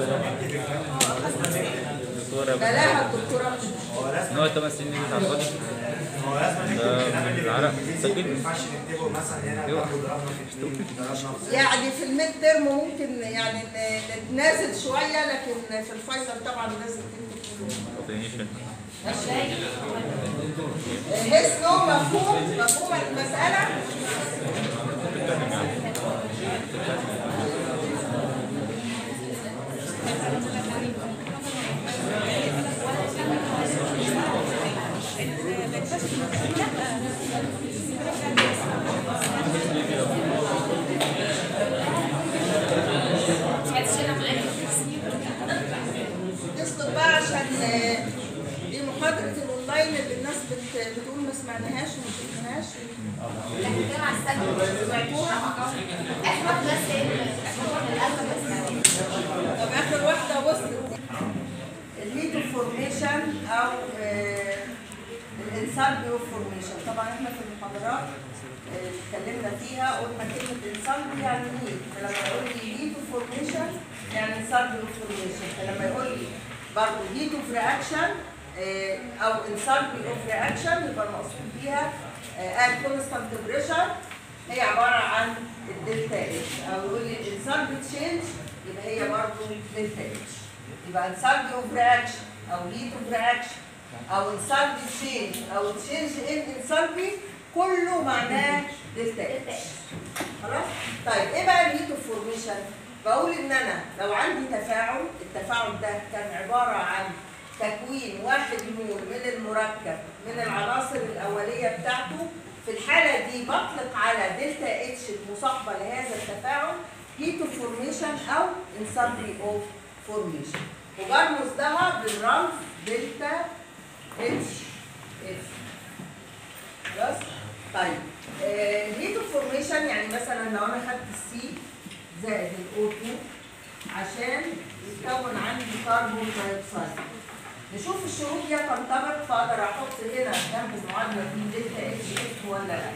دكتورة بلاها الدكتوره ان هو 8 سنين بتاع الفاضي هو لازم ده الكلام اللي العرق. بيجي سجل. ما ينفعش نكتبه مثلا هنا ايوه. برضه ضربنا في اثنين ضربنا في يعني في الميد ترم ممكن يعني ن- نتنازل شويه لكن في الفاينل طبعا لازم تكتب كله definition. هيسلو مفهوم مفهوم المساله تصل بقى عشان آه، دي محاضرة الأونلاين اللي الناس بت- بتقول ما سمعناهاش وما شفناهاش سمعتوها؟ طب آخر واحدة وصلت الهيتو فورميشن أو آه، الانسالبيو فورميشن طبعا احنا في المحاضرات آه، اتكلمنا فيها قلنا كلمة انسالبيو يعني هيت فلما يقول لي هيتو فورميشن يعني انسالبيو فورميشن فلما يقول لي برضه هيت اوف رياكشن او انسالبيو اوف رياكشن يبقى المقصود بيها ات كونستانت بريشر هي عبارة عن الدلتا اتش او يقول لي الانسالبيو تشينج يبقى هي برضه دلتا اتش يبقى انسالبيو اوف رياكشن او هيت اوف رياكشن او انسالبي تشينج او تشينج ان انسالبي كله معناه دلتا اتش خلاص طيب ايه بقى الهيتو فورميشن بقول ان انا لو عندي تفاعل التفاعل ده كان عباره عن تكوين واحد مول من المركب من العناصر الاوليه بتاعته في الحاله دي بطلق على دلتا اتش المصاحبه لهذا التفاعل هيتو فورميشن او انسامبلي اوف فورميشن وبرمز لها بالرمز دلتا اتش اف خلاص طيب الهيتو فورميشن يعني مثلا لو انا خدت السي زائد الاو 2 عشان يتكون عندي كربون دايوكسيد نشوف الشروط دي تنطبق فاقدر احط هنا جنب المعادله دي دلتا اتش اف ولا لا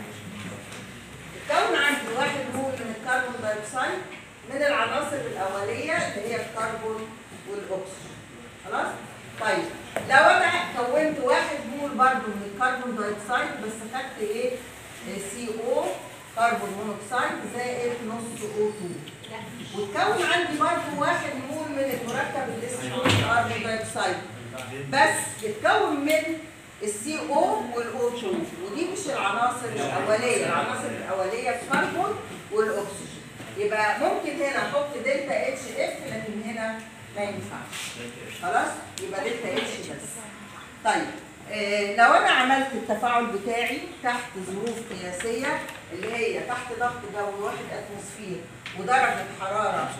اتكون عندي واحد مول من الكربون دايوكسيد من العناصر الاوليه اللي هي الكربون والاكسجين خلاص طيب لو انا كونت واحد مول برضو من الكربون دايوكسيد بس خدت ايه سي او كربون مونوكسيد زائد نص او 2 وتكون عندي برضو واحد مول من المركب اللي اسمه كربون دايوكسيد بس بتكون من السي او والاو 2 ودي مش العناصر الاوليه العناصر الاوليه الكربون والاكسجين يبقى ممكن هنا احط دلتا اتش اف لكن هنا ما ينفعش خلاص يبقى دلتا اتش بس طيب آه لو انا عملت التفاعل بتاعي تحت ظروف قياسيه اللي هي تحت ضغط جوي 1 اتموسفير ودرجه حراره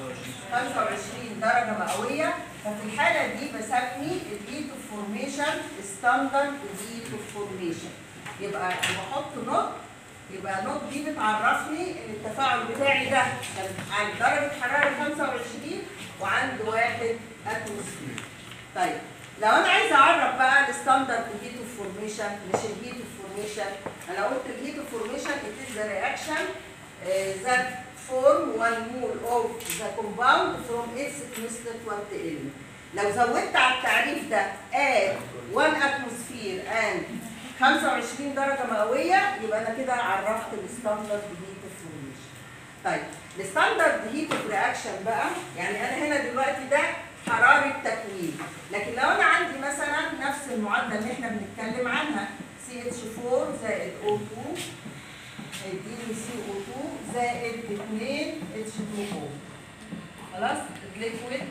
25 درجه مئويه ففي الحاله دي بسمي الهيتو فورميشن ستاندرد هيتو فورميشن يبقى بحط نوت يبقى نوت دي بتعرفني ان التفاعل بتاعي ده كان عند درجه حراره 25 وعند 1 اتموسفير طيب لو انا عايزه اعرف بقى الستاندرد هيتو فورميشن مش الهيتو فورميشن انا قلت الهيتو فورميشن it is the reaction uh, that form one mole of the compound from its constituent element لو زودت على التعريف ده add 1 atmosphere and 25 درجه مئويه يبقى انا كده عرفت الستاندرد هيتو فورميشن طيب الستاندرد هيت اوف رياكشن بقى يعني انا هنا دلوقتي ده حراره تكوين لكن لو انا عندي مثلا نفس المعادله اللي احنا بنتكلم عنها CH4 زائد O2 هيديني CO2 زائد 2 H2O خلاص الليكويد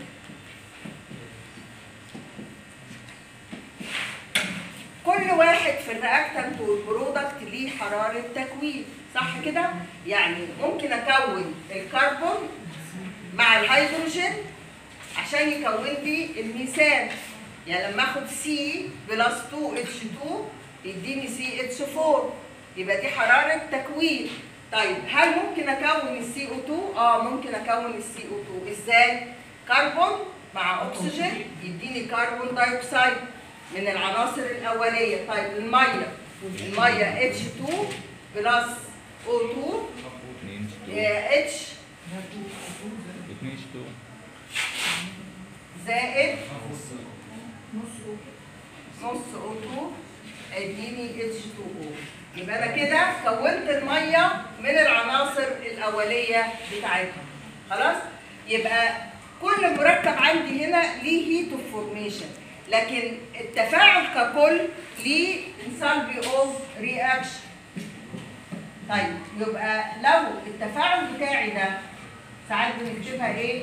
كل واحد في الرياكتنت والبرودكت ليه حراره تكوين صح كده؟ يعني ممكن اكون الكربون مع الهيدروجين عشان يكون لي الميثان يعني لما اخد سي بلس 2 اتش 2 يديني سي اتش 4 يبقى دي حراره تكوين طيب هل ممكن اكون السي او 2 اه ممكن اكون السي او 2 ازاي كربون مع اكسجين يديني كربون دايوكسيد من العناصر الاوليه طيب الميه الميه اتش 2 بلس او 2 اتش 2 2 زائد نص او 2 اديني اتش 2 او يبقى انا كده كونت الميه من العناصر الاوليه بتاعتها خلاص يبقى كل مركب عندي هنا ليه هيت اوف فورميشن لكن التفاعل ككل ليه انسالبي اوف رياكشن طيب يبقى لو التفاعل بتاعي ده ساعات بنكتبها ايه؟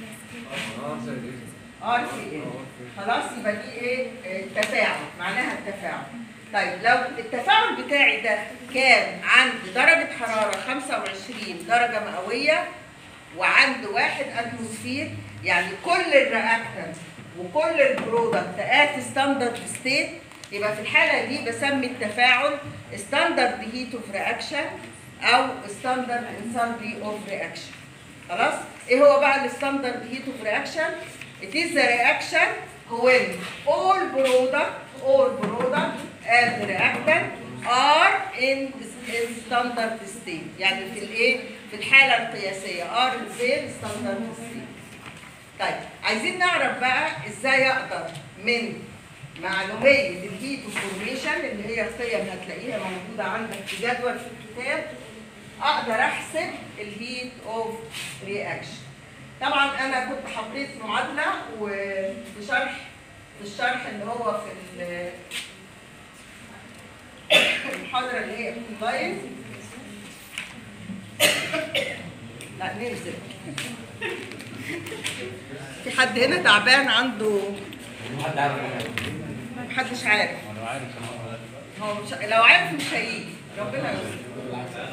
ار سي ال خلاص يبقى دي ايه التفاعل معناها التفاعل طيب لو التفاعل بتاعي ده كان عند درجة حرارة 25 درجة مئوية وعند واحد اتموسفير يعني كل الرياكتنت وكل البرودكت ات ستاندرد ستيت يبقى في الحالة دي بسمي التفاعل ستاندرد هيت اوف رياكشن او ستاندرد انسالبي اوف رياكشن خلاص ايه هو بقى الستاندرد هيت اوف رياكشن it is the reaction when all product all product and reactant are in in standard state يعني في الايه في الحاله القياسيه are in their standard state طيب عايزين نعرف بقى ازاي اقدر من معلوميه الهيت فورميشن اللي هي قيم هتلاقيها موجوده عندك في جدول في الكتاب اقدر احسب الهيت اوف رياكشن طبعا انا كنت حطيت معادله وفي شرح في الشرح اللي هو في ال- المحاضرة اللي هي اونلاين لا ننزل في حد هنا تعبان عنده حد عارف محدش عارف هو مش لو عارف مش هيجي ربنا يستر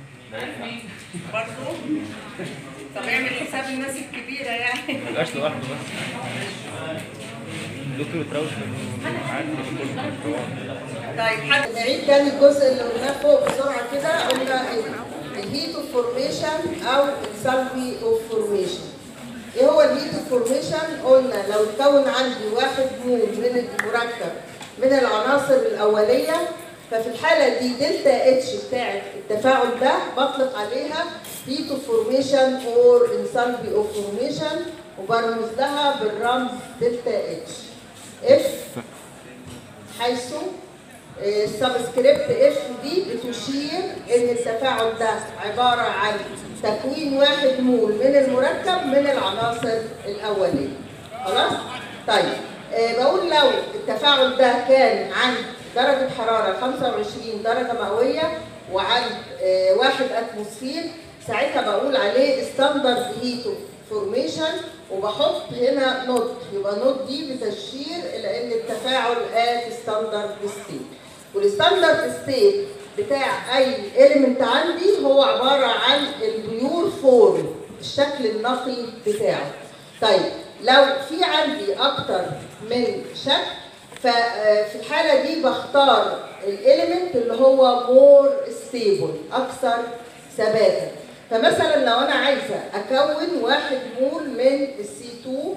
برضه طب اعمل حساب الناس الكبيرة يعني ما يبقاش لوحده بس دكتور تراوش عارف كل طيب حد نعيد تاني الجزء اللي قلناه فوق بسرعه كده قلنا الهيت اوف فورميشن او السلبي اوف فورميشن ايه هو الهيت اوف فورميشن قلنا لو اتكون عندي واحد مول من المركب من العناصر الاوليه ففي الحاله دي دلتا اتش بتاعت التفاعل ده بطلق عليها هيت اوف فورميشن اور انسلبي اوف فورميشن وبرمز لها بالرمز دلتا اتش اف حيث السبسكريبت اف دي بتشير ان التفاعل ده عباره عن تكوين واحد مول من المركب من العناصر الاوليه خلاص طيب آه بقول لو التفاعل ده كان عند درجه حراره 25 درجه مئويه وعند آه واحد اتموسفير ساعتها بقول عليه ستاندرد هيت فورميشن وبحط هنا نوت يبقى نوت دي بتشير الى ان التفاعل ات ستاندرد ستيت والستاندرد ستيت بتاع اي اليمنت عندي هو عباره عن البيور فورم الشكل النقي بتاعه طيب لو في عندي اكتر من شكل ففي الحاله دي بختار الاليمنت اللي هو مور ستيبل اكثر ثباتا فمثلا لو انا عايزه اكون واحد مول من السي 2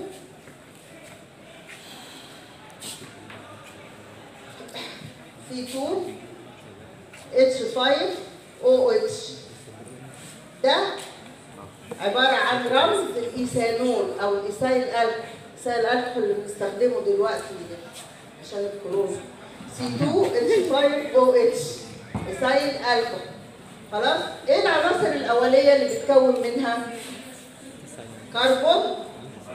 سي 2 اتش 5 او اتش ده عباره عن رمز الايثانول او الايثايل الكحول الايثايل الكحول اللي بنستخدمه دلوقتي عشان الكورونا سي 2 اتش 5 او اتش ايثايل الكحول خلاص ايه العناصر الاوليه اللي بتكون منها كربون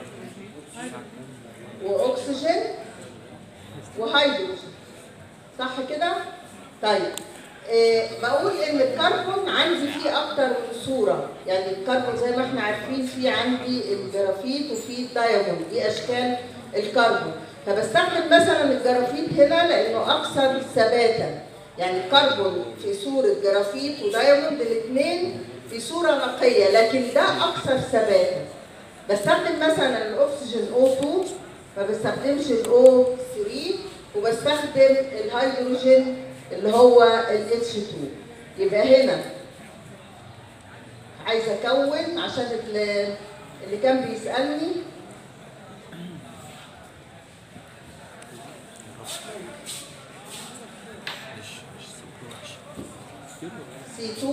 واكسجين وهيدروجين صح كده طيب إيه بقول ان الكربون عندي فيه اكتر من صوره يعني الكربون زي ما احنا عارفين في عندي الجرافيت وفي الدايموند دي اشكال الكربون فبستخدم مثلا الجرافيت هنا لانه اكثر ثباتا يعني الكربون في صورة جرافيت ودايموند الاثنين في صورة نقية لكن ده أكثر ثباتا بستخدم مثلا الأكسجين O2 ما بستخدمش ال O3 وبستخدم الهيدروجين اللي هو ال H2 يبقى هنا عايزة أكون عشان اللي اللي كان بيسألني C2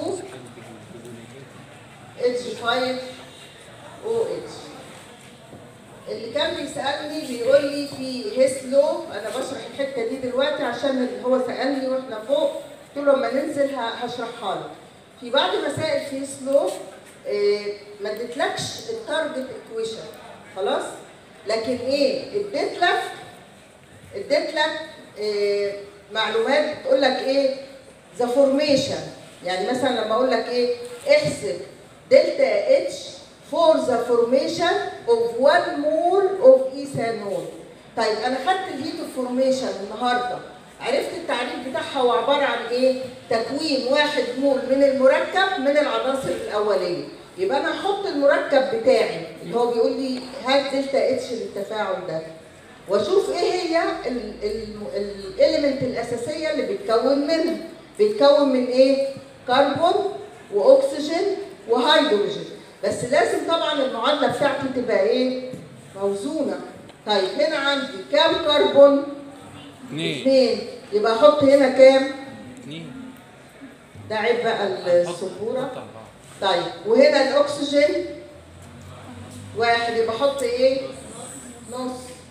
H5 OH اللي كان بيسألني بيقول لي في هيسلو أنا بشرح الحتة دي دلوقتي عشان اللي هو سألني وإحنا فوق قلت له لما ننزل ه- هشرحها لك. في بعض مسائل في هيسلو آه، ما اديتلكش التارجت ايكويشن خلاص؟ لكن ايه؟ اديت لك اديت لك آه، معلومات بتقول لك ايه؟ ذا فورميشن يعني مثلا لما اقول لك ايه احسب دلتا اتش فور ذا فورميشن اوف 1 مول اوف ايثانول طيب انا خدت الهيت فورميشن النهارده عرفت التعريف بتاعها هو عباره عن ايه تكوين واحد مول من المركب من العناصر الاوليه يبقى انا هحط المركب بتاعي اللي هو بيقول لي هات دلتا اتش للتفاعل ده واشوف ايه هي الاليمنت الاساسيه اللي بيتكون منها بيتكون من ايه كربون واكسجين وهيدروجين بس لازم طبعا المعادله بتاعتي تبقى ايه موزونه طيب هنا عندي كام كربون اثنين اثنين يبقى احط هنا كام اثنين ده عيب بقى السبوره طيب وهنا الاكسجين واحد يبقى احط ايه نص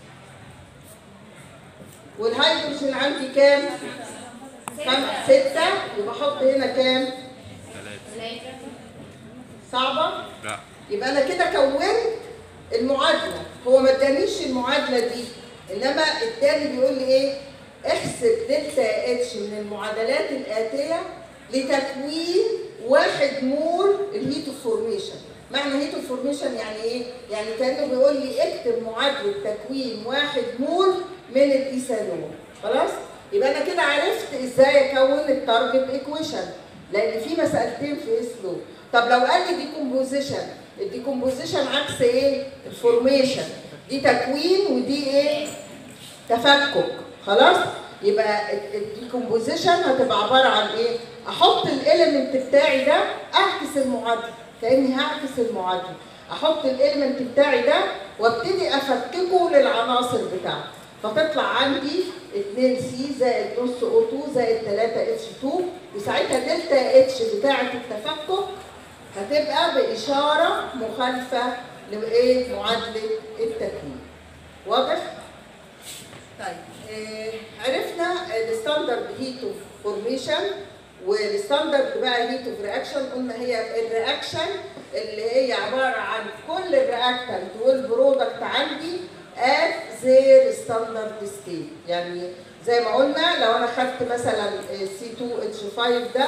والهيدروجين عندي كام خم... ستة يبقى احط هنا كام ثلاثة صعبة لا يبقى انا كده كونت المعادلة هو ما ادانيش المعادلة دي انما التاني بيقول لي ايه احسب دلتا اتش من المعادلات الاتيه لتكوين واحد مول الهيتو فورميشن معنى هيتو فورميشن يعني ايه يعني كانه بيقول لي اكتب معادله تكوين واحد مول من الايثانول خلاص يبقى انا كده عرفت ازاي اكون التارجت ايكويشن لان في مسالتين في اسلو طب لو قال لي ديكومبوزيشن الديكومبوزيشن عكس ايه الفورميشن دي تكوين ودي ايه تفكك خلاص يبقى الديكومبوزيشن هتبقى عباره عن ايه احط الاليمنت بتاعي ده اعكس المعادله كاني هعكس المعادله احط الاليمنت بتاعي ده وابتدي افككه للعناصر بتاعته فتطلع عندي 2 سي زائد نص او 2 زائد 3 اتش 2 وساعتها دلتا اتش بتاعه التفكك هتبقى باشاره مخالفه لايه معادله التكوين واضح طيب آه عرفنا الستاندرد هيت اوف فورميشن والستاندرد بقى هيت اوف رياكشن قلنا هي الرياكشن اللي هي عباره عن كل الرياكتنت والبرودكت عندي at their standard state يعني زي ما قلنا لو انا خدت مثلا C2H5 ده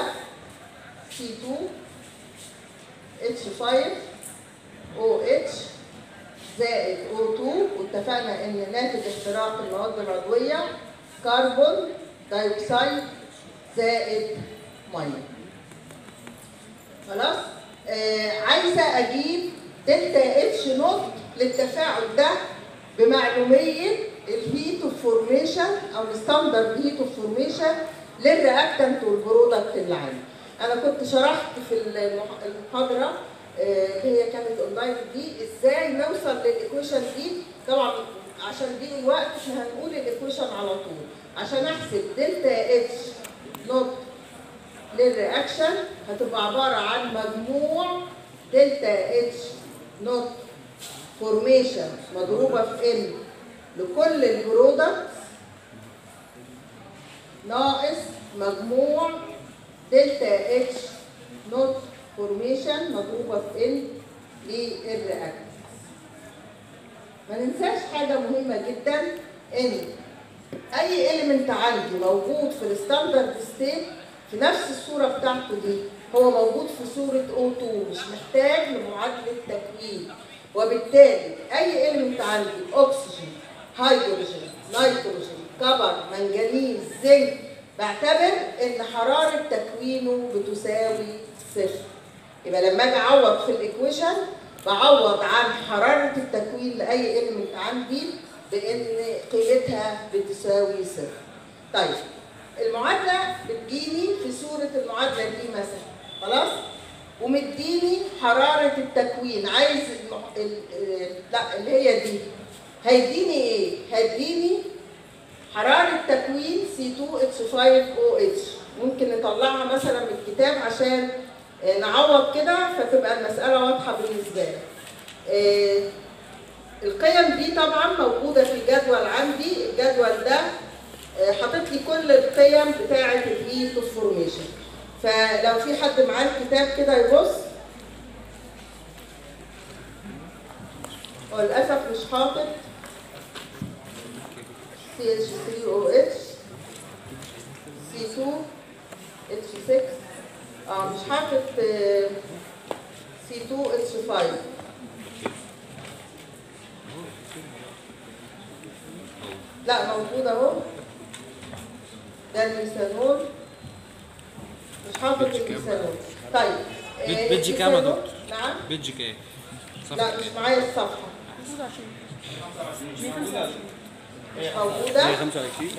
C2H5 OH زائد O2 واتفقنا ان ناتج احتراق المواد العضويه كربون دايوكسيد زائد ميه خلاص آه عايزه اجيب دلتا اتش نوت للتفاعل ده بمعلوميه الهيت اوف فورميشن او الستاندرد هيت اوف فورميشن للرياكتنت والبرودكت اللي عندي. انا كنت شرحت في المحاضره اللي هي كانت اونلاين دي ازاي نوصل للايكويشن دي طبعا عشان دي الوقت احنا هنقول الايكويشن على طول عشان احسب دلتا اتش نوت للرياكشن هتبقى عباره عن مجموع دلتا اتش نوت فورميشن مضروبه في ان لكل البرودكت ناقص مجموع دلتا اتش نوت فورميشن مضروبه في ان للرياكتنت ما ننساش حاجه مهمه جدا ان اي اليمنت عندي موجود في الستاندرد ستيت في نفس الصوره بتاعته دي هو موجود في صوره O2 مش محتاج لمعادله تكوين وبالتالي اي اليمنت عندي اكسجين هيدروجين نيتروجين كبر منجنيز زنك بعتبر ان حراره تكوينه بتساوي صفر يبقى لما اجي اعوض في الايكويشن بعوض عن حراره التكوين لاي اليمنت عندي بان قيمتها بتساوي صفر طيب المعادله بتجيني في صوره المعادله دي مثلا خلاص ومديني حراره التكوين عايز المح... ال... لا اللي هي دي هيديني ايه هيديني حراره تكوين C2H5OH ممكن نطلعها مثلا من الكتاب عشان نعوض كده فتبقى المساله واضحه بالنسبه لك القيم دي طبعا موجوده في الجدول عندي الجدول ده حاطط لي كل القيم بتاعه الهيت اوف فورميشن فلو في حد معاه الكتاب كده يبص هو للاسف مش حاطط CH3OH C2H6 اه مش حاطط C2H5 لا موجود اهو ده الميثانول مش حاطط الميثانول طيب بيج- بيج كام يا دكتور؟ نعم بيجك ايه؟ لا مش معايا الصفحه مش موجوده 125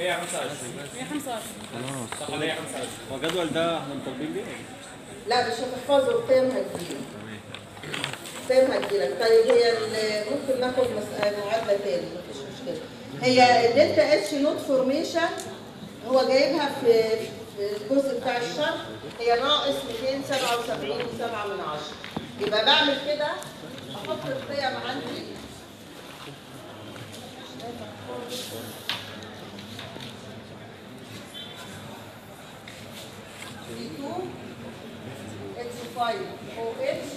هو الجدول ده احنا مطالبين بيه؟ لا مش هتحفظه القيم هتجيلك القيم هتجيلك طيب هي ال- ممكن ناخد مسألة معادلة تاني مفيش مشكلة هي الدلتا اتش نوت فورميشن هو جايبها في في الجزء بتاع الشرح هي ناقص 277 7 من 10 يبقى بعمل كده احط القيم عندي C2 H5 OH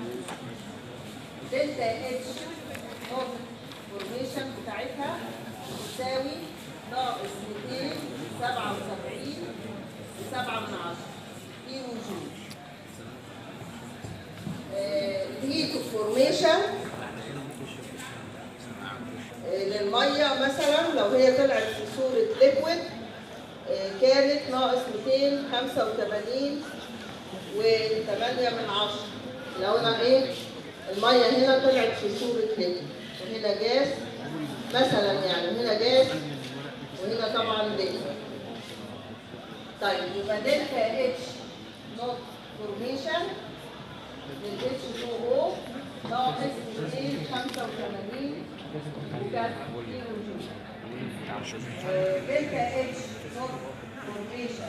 دلتا H نوت فورميشن بتاعتها بتساوي ناقص 277 وسبعة من عشرة كيلو جول الهيت فورميشن للميه مثلا لو هي طلعت في صوره ليكويد كانت ناقص 285 و8 من عشرة لو انا ايه الميه هنا طلعت في صوره ليكويد وهنا جاز مثلا يعني هنا جاز وهنا طبعا ليكويد طيب يبقى دلتا اتش نوت فورميشن للاتش 2 او ناقص 285 وكانت كيلو جول دلتا اتش نوت فورميشن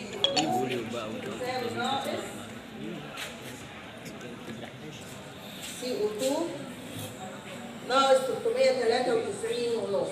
تساوي ناقص سي او 2 ناقص 393 ونص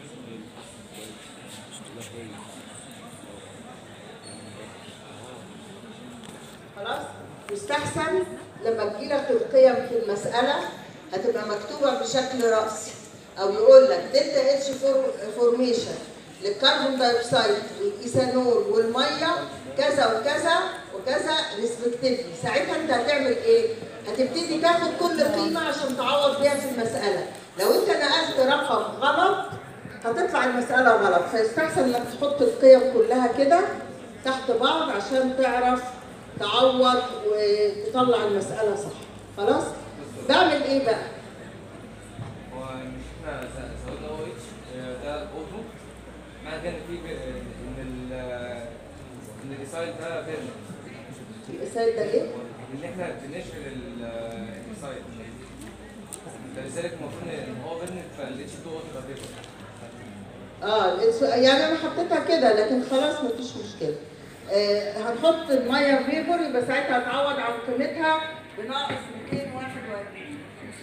خلاص يستحسن لما تجيلك القيم في المسألة هتبقى مكتوبة بشكل رأسي أو يقول لك دلتا اتش فورميشن للكربون دايوكسيد والإيثانول والمية كذا وكذا وكذا ريسبكتيفلي ساعتها أنت هتعمل إيه؟ هتبتدي تاخد كل قيمة عشان تعوض بيها في المسألة لو أنت نقلت رقم غلط هتطلع المسألة غلط فيستحسن إنك تحط القيم كلها كده تحت بعض عشان تعرف تعوض وتطلع المسألة صح خلاص؟ بعمل ايه بقى؟ هو مش احنا زودنا او اتش ده اوتو معنى كده ان في ب- ان ال ان الريسايل ده بيرن الإسهال ده ليه؟ ان احنا بنشغل ال- الريسايل فلذلك المفروض ان هو بيرن فالاتش 2 اوتو ده بيرن اه الإنس- يعني انا حطيتها كده لكن خلاص مفيش مشكلة آه هنحط المية فيبر يبقى ساعتها هتعوض عن قيمتها بناقص 241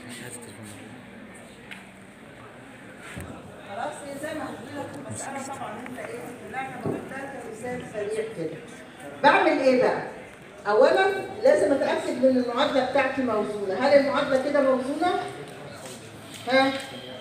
خلاص هي زي ما قلت لك المسألة طبعا انت ايه طلعنا بقولها كمثال سريع كده بعمل ايه بقى؟ اولا لازم اتاكد ان المعادله بتاعتي موزونه هل المعادله كده موزونه ها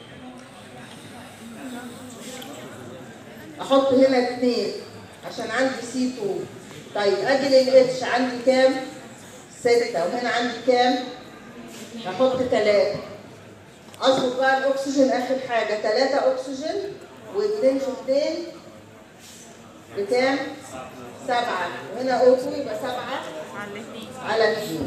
احط هنا اتنين عشان عندي سي 2 طيب اجي للاتش عندي كام ستة وهنا عندي كام هحط تلاتة اظبط بقى الاكسجين اخر حاجة تلاتة اكسجين واتنين في اتنين بكام؟ سبعة وهنا او 2 يبقى سبعة على اتنين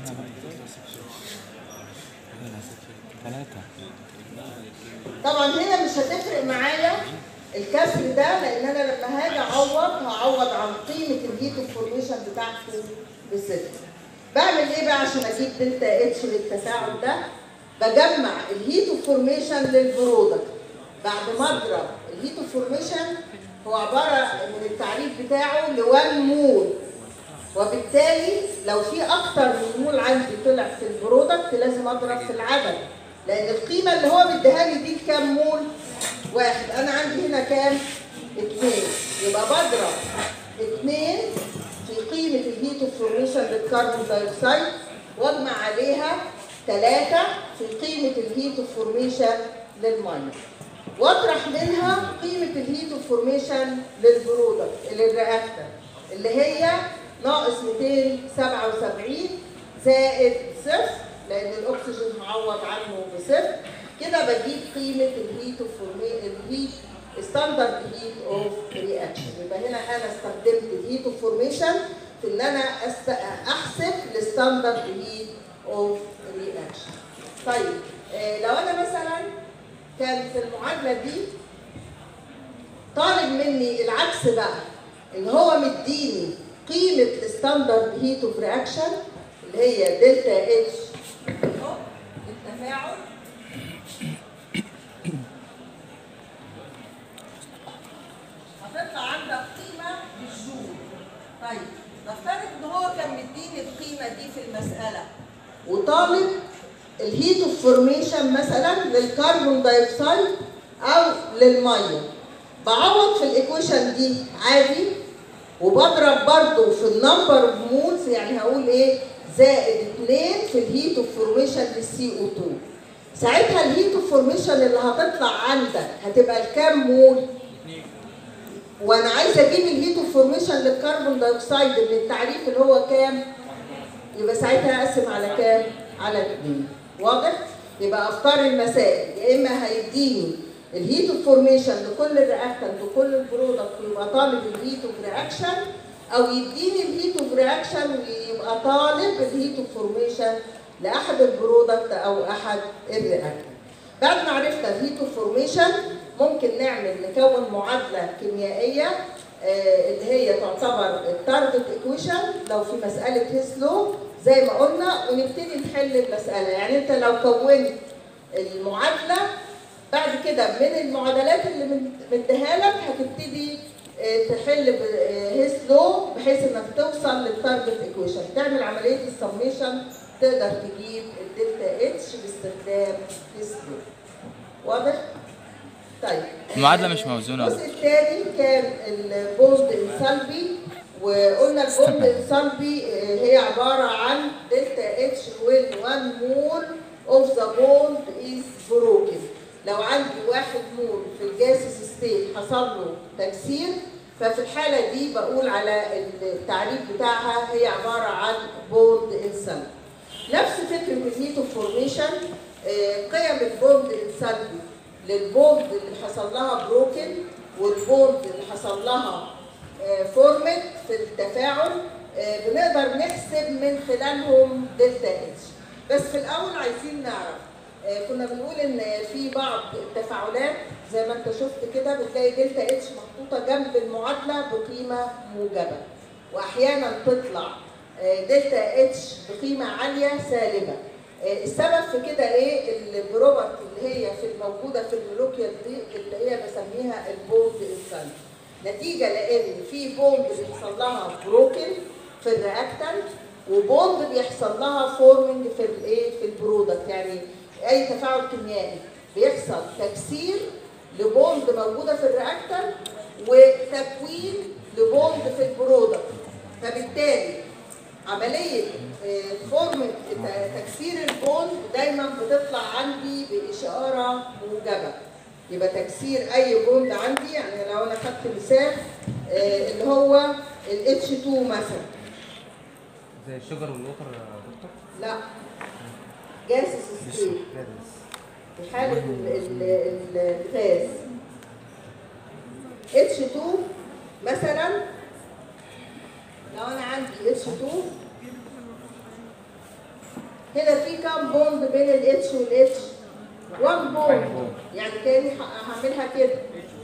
طبعا هنا مش هتفرق معايا الكسر ده لان انا لما هاجي اعوض هعوض عن قيمه الهيت فورميشن بتاعته بستة بعمل ايه بقى عشان اجيب دلتا اتش للتفاعل ده بجمع الهيت فورميشن للبرودكت بعد ما اضرب الهيت فورميشن هو عباره من التعريف بتاعه ل 1 مول وبالتالي لو في اكتر من مول عندي طلع في البرودكت لازم اضرب في العدد لان القيمه اللي هو مديها لي دي كام مول واحد انا عندي هنا كام اثنين يبقى بضرب اثنين في قيمه الهيت فورميشن للكربون دايوكسيد واجمع عليها ثلاثة في قيمة الهيت فورميشن للمية واطرح منها قيمة الهيت فورميشن للبرودكت للرياكتر اللي هي ناقص 277 زائد صفر لان الاكسجين هعوض عنه بصفر كده بجيب قيمه الهيت فورمي الهيت ستاندرد هيت اوف رياكشن يبقى هنا انا استخدمت الهيت فورميشن في ان انا أست... احسب الستاندرد هيت اوف رياكشن طيب آه لو انا مثلا كان في المعادله دي طالب مني العكس بقى ان هو مديني قيمه الستاندرد هيت اوف رياكشن اللي هي دلتا اتش التفاعل هتطلع عندك قيمه بالجول طيب نفترض ان هو كان مديني القيمه دي في المساله وطالب الهيت اوف فورميشن مثلا للكربون دايوكسيد او للميه بعوض في الايكويشن دي عادي وبضرب برضو في النمبر اوف مولز يعني هقول ايه زائد 2 في الهيت اوف فورميشن للسي او 2 ساعتها الهيت فورميشن اللي هتطلع عندك هتبقى الكام مول؟ وانا عايزه اجيب الهيت فورميشن للكربون دايوكسيد من التعريف اللي هو كام؟ يبقى ساعتها اقسم على كام؟ على الاثنين واضح؟ يبقى اختار المسائل يا اما هيديني الهيت فورميشن لكل الرياكتنت وكل البرودكت ويبقى طالب الهيت اوف رياكشن او يديني الهيت اوف رياكشن ويبقى طالب الهيت اوف فورميشن لاحد البرودكت او احد الرياكتنت بعد ما عرفنا الهيت اوف فورميشن ممكن نعمل نكون معادله كيميائيه آه، اللي هي تعتبر التارجت ايكويشن لو في مساله هيسلو زي ما قلنا ونبتدي نحل المساله يعني انت لو كونت المعادله بعد كده من المعادلات اللي من- مديها لك هتبتدي آه، تحل هيسلو بحيث انك توصل للتارجت ايكويشن تعمل عمليه السميشن تقدر تجيب الدلتا اتش باستخدام هيسلو واضح؟ طيب المعادلة مش موزونة. الجزء الثاني كان البوند انسالبي وقلنا البوند انسالبي آه، هي عباره عن دلتا اتش when one مول اوف ذا بوند از بروكن لو عندي واحد مول في الجاسس ستيت حصل له تكسير ففي الحاله دي بقول على التعريف بتاعها هي عباره عن بوند انسالبي نفس فكره الهيتو فورميشن قيم البوند انسالبي للبوند اللي حصل لها بروكن والبوند اللي حصل لها فورمت في التفاعل آه، بنقدر نحسب من خلالهم دلتا اتش بس في الاول عايزين نعرف آه، كنا بنقول ان في بعض التفاعلات زي ما انت شفت كده بتلاقي دلتا اتش محطوطه جنب المعادله بقيمه موجبه واحيانا تطلع آه، دلتا اتش بقيمه عاليه سالبه آه، السبب في كده ايه البروبرت اللي هي في الموجوده في المولوكيول دي اللي هي بسميها البوند انسان نتيجه لان في بوند بيحصل لها بروكن في الرياكتنت وبوند بيحصل لها فورمنج في الايه في البرودكت يعني اي تفاعل كيميائي بيحصل تكسير لبوند موجوده في الرياكتنت وتكوين لبوند في البرودكت فبالتالي عملية فورم تكسير البوند دايما بتطلع عندي بإشارة موجبة يبقى تكسير أي بوند عندي يعني لو أنا خدت مثال آه، اللي هو ال H2 مثلا زي الشجر والوتر يا دكتور لا جاسس ستيت في حالة ال- ال- ال- الغاز H2 مثلا لو انا عندي H2 هنا في كام بوند بين ال H وال H 1 بوند يعني تاني ه- هعملها كده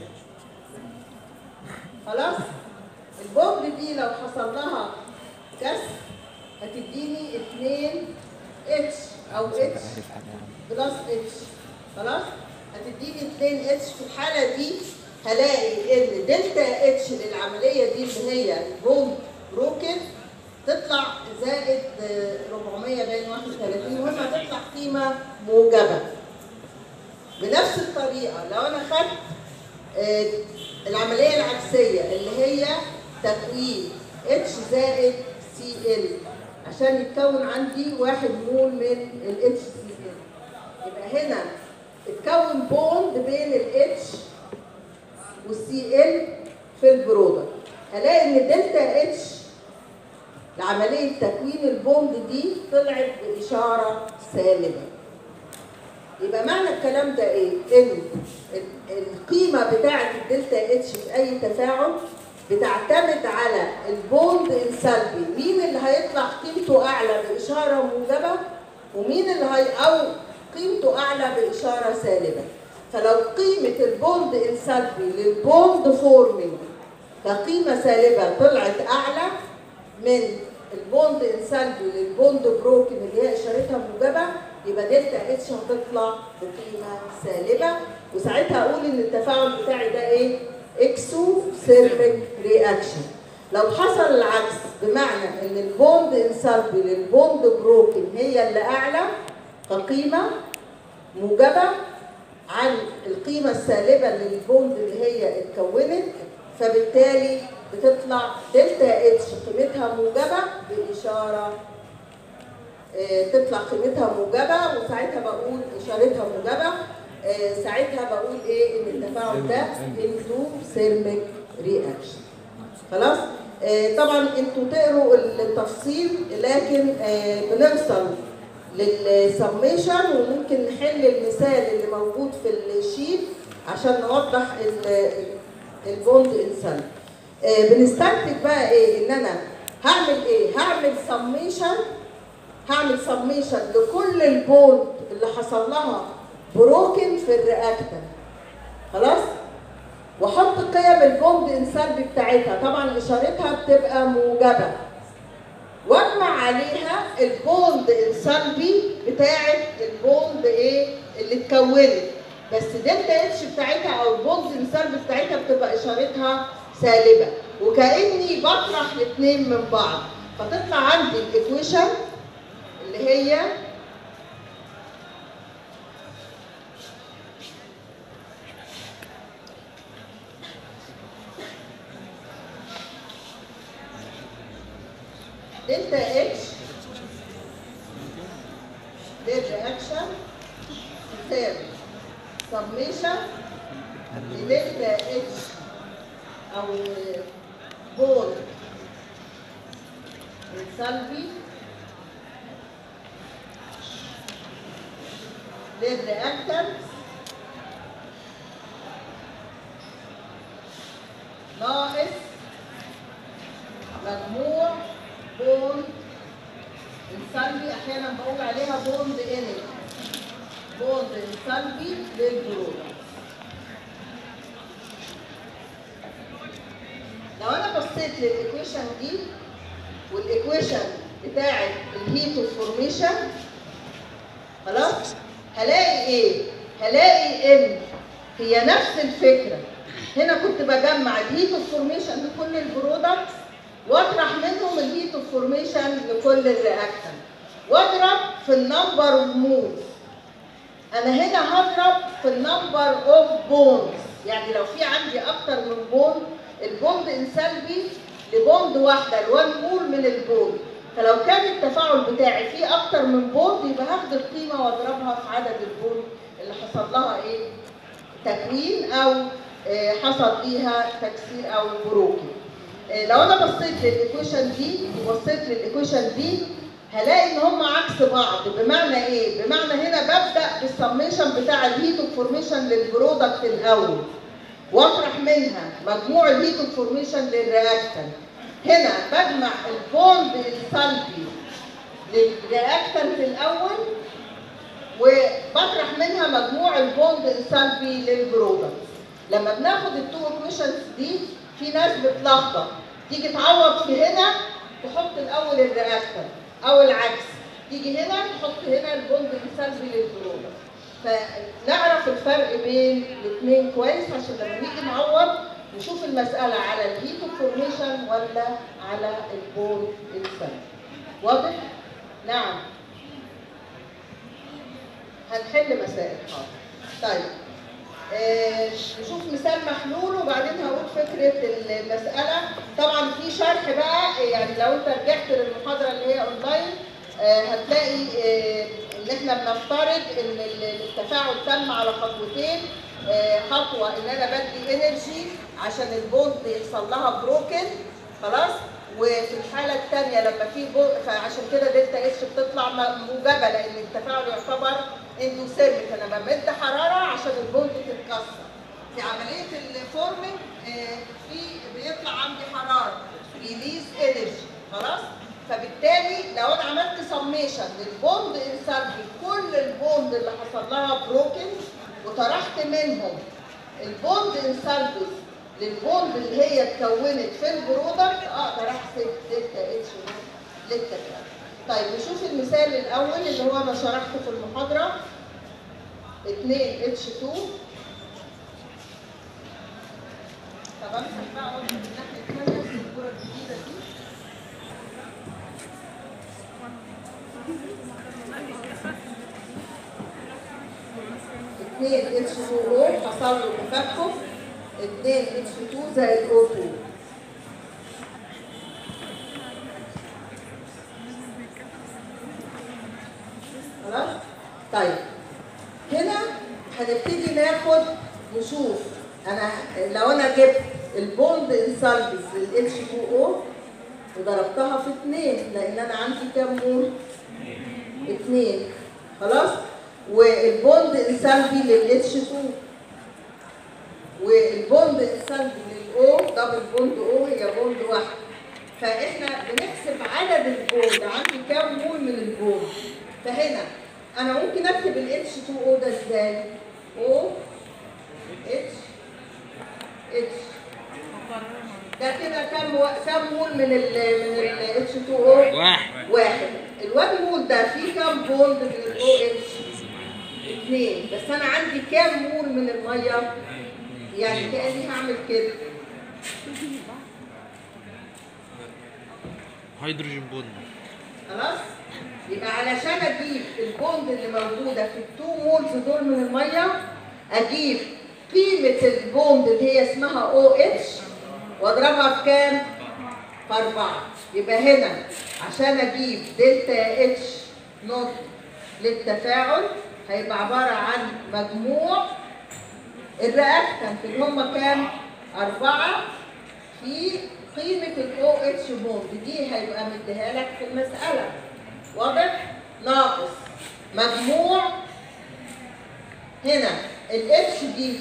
خلاص البوند دي لو حصل لها كسر هتديني 2 اتش او اتش بلس اتش خلاص هتديني 2 اتش في الحاله دي هلاقي ان دلتا اتش للعمليه دي اللي هي بوند بروكن تطلع زائد آه، 400 باين 31 المهم هتطلع قيمه موجبه بنفس الطريقه لو انا خدت آه، العمليه العكسيه اللي هي تكوين اتش زائد سي ال عشان يتكون عندي واحد مول من الاتش سي ال يبقى هنا اتكون بوند بين الاتش والسي ال في البرودكت هلاقي ان دلتا اتش لعمليه تكوين البوند دي طلعت باشاره سالبه يبقى معنى الكلام ده ايه؟ ان ال- القيمه بتاعه الدلتا اتش في اي تفاعل بتعتمد على البوند انسلبي مين اللي هيطلع قيمته اعلى باشاره موجبه ومين اللي هي او قيمته اعلى باشاره سالبه فلو قيمه البوند انسلبي للبوند فورمينج كقيمه سالبه طلعت اعلى من البوند انسلبي للبوند بروكن اللي هي اشارتها موجبه يبقى دلتا اتش هتطلع بقيمه سالبه وساعتها اقول ان التفاعل بتاعي ده ايه؟ اكسو سيرميك رياكشن لو حصل العكس بمعنى ان البوند انسلبي للبوند بروكن هي اللي اعلى كقيمه موجبه عن القيمه السالبه للبوند اللي هي اتكونت فبالتالي بتطلع دلتا اتش قيمتها موجبه باشاره آه، تطلع قيمتها موجبه وساعتها بقول اشارتها موجبه آه، ساعتها بقول ايه ان التفاعل ده اندوثيرميك رياكشن خلاص آه، طبعا انتوا تقروا التفصيل لكن آه، بنوصل للسميشن وممكن نحل المثال اللي موجود في الشيت عشان نوضح ال- البوند انسان آه، بنستنتج بقى ايه ان انا هعمل ايه هعمل سميشن هعمل سميشن لكل البوند اللي حصل لها بروكن في الرياكتر خلاص واحط قيم البوند انسلبي بتاعتها طبعا اشارتها بتبقى موجبه واجمع عليها البوند انسلبي بتاعه البوند ايه اللي اتكونت بس دلتا اتش بتاعتها او البوند انسلبي بتاعتها بتبقى اشارتها سالبه وكاني بطرح الاثنين من بعض فتطلع عندي الايكويشن اللي هي دلتا اتش للرياكشن تساوي سميشن لدلتا اتش او بول السلبي للرياكتنت ناقص مجموع بوند السلبي احيانا بقول عليها بوند انرجي بوند السلبي للبرودكت لو انا بصيت للايكويشن دي والايكويشن بتاعه الهيت فورميشن خلاص هلاقي ايه هلاقي ان هي نفس الفكره هنا كنت بجمع الهيت فورميشن لكل البرودكتس واطرح منهم الهيت فورميشن لكل الرياكتنت واضرب في النمبر اوف مولز انا هنا هضرب في النمبر اوف بونز يعني لو في عندي اكتر من بوند البوند انسلبي لبوند واحده ل1 مول من البوند فلو كان التفاعل بتاعي فيه اكتر من بوند يبقى هاخد القيمه واضربها في عدد البوند اللي حصل لها ايه تكوين او آه، حصل فيها تكسير او بروكن آه، لو انا بصيت للايكويشن دي وبصيت للايكويشن دي هلاقي ان هم عكس بعض بمعنى ايه بمعنى هنا ببدا بالسميشن بتاع الهيت فورميشن للبرودكت الاول واطرح منها مجموع الهيت فورميشن للرياكتنت هنا بجمع البوند السلبي للرياكتنت الاول وبطرح منها مجموع البوند السلبي للبرودكت لما بناخد التو ايكويشنز دي في ناس بتلخبط تيجي تعوض في هنا تحط الاول الرياكتنت او العكس تيجي هنا تحط هنا البوند السلبي للبرودكت فنعرف الفرق بين الاثنين كويس عشان لما نيجي نعوض نشوف المسألة على الهيت فورميشن ولا على البوند السلبي واضح؟ نعم هنحل مسائل حاضر طيب آه، نشوف مثال محلول وبعدين هقول فكرة المسألة طبعا في شرح بقى يعني لو انت رجعت للمحاضرة اللي هي اونلاين آه، هتلاقي آه، ان احنا بنفترض ان ال- التفاعل تم على خطوتين آه، خطوة ان انا بدي انرجي عشان البوند يحصل لها بروكن خلاص وفي الحالة الثانية لما في بو... فعشان كده دلتا اتش بتطلع م- موجبة لأن التفاعل يعتبر اندوثيرميك أنا بمد حرارة عشان البوند تتكسر. في عملية الفورمينج آه، في بيطلع عندي حرارة ريليز انرجي خلاص؟ فبالتالي لو انا عملت سميشن للبوند انسلبي كل البوند اللي حصل لها بروكن وطرحت منهم البوند انسلبي للبوند اللي هي اتكونت في البرودكت اقدر احسب دلتا اتش للتكامل. طيب نشوف المثال الاول اللي هو انا شرحته في المحاضره 2 اتش 2 طب امسح بقى اقول من الناحيه الثانيه الصوره الجديده دي اتنين اتش 2 او حصل له تفكك 2 اتش 2 زائد او 2 2 هناخد نشوف انا لو انا جبت البوند انسالبس لل H2O وضربتها في اتنين لان انا عندي كام مول؟ اتنين خلاص؟ والبوند انسالبي لل H2 والبوند انسالبي للأو دبل بوند أو هي بوند واحد فاحنا بنحسب عدد البوند عندي كام مول من البوند فهنا انا ممكن اكتب ال H2O ده ازاي؟ O H H ده كده كام و... كام مول من ال من ال H2O؟ واحد واحد الواد مول ده فيه كام بوند من ال OH؟ اثنين بس انا عندي كام مول من الميه؟ يعني كاني هعمل كده هيدروجين بوند خلاص يبقى علشان اجيب البوند اللي موجوده في التو مولز دول من الميه اجيب قيمه البوند اللي هي اسمها او اتش واضربها في كام؟ في اربعه يبقى هنا عشان اجيب دلتا اتش نوت للتفاعل هيبقى عباره عن مجموع الرياكتنت اللي هم كام؟ أربعة في قيمة ال OH بوند دي هيبقى مديها لك في المسألة واضح؟ ناقص مجموع هنا ال H دي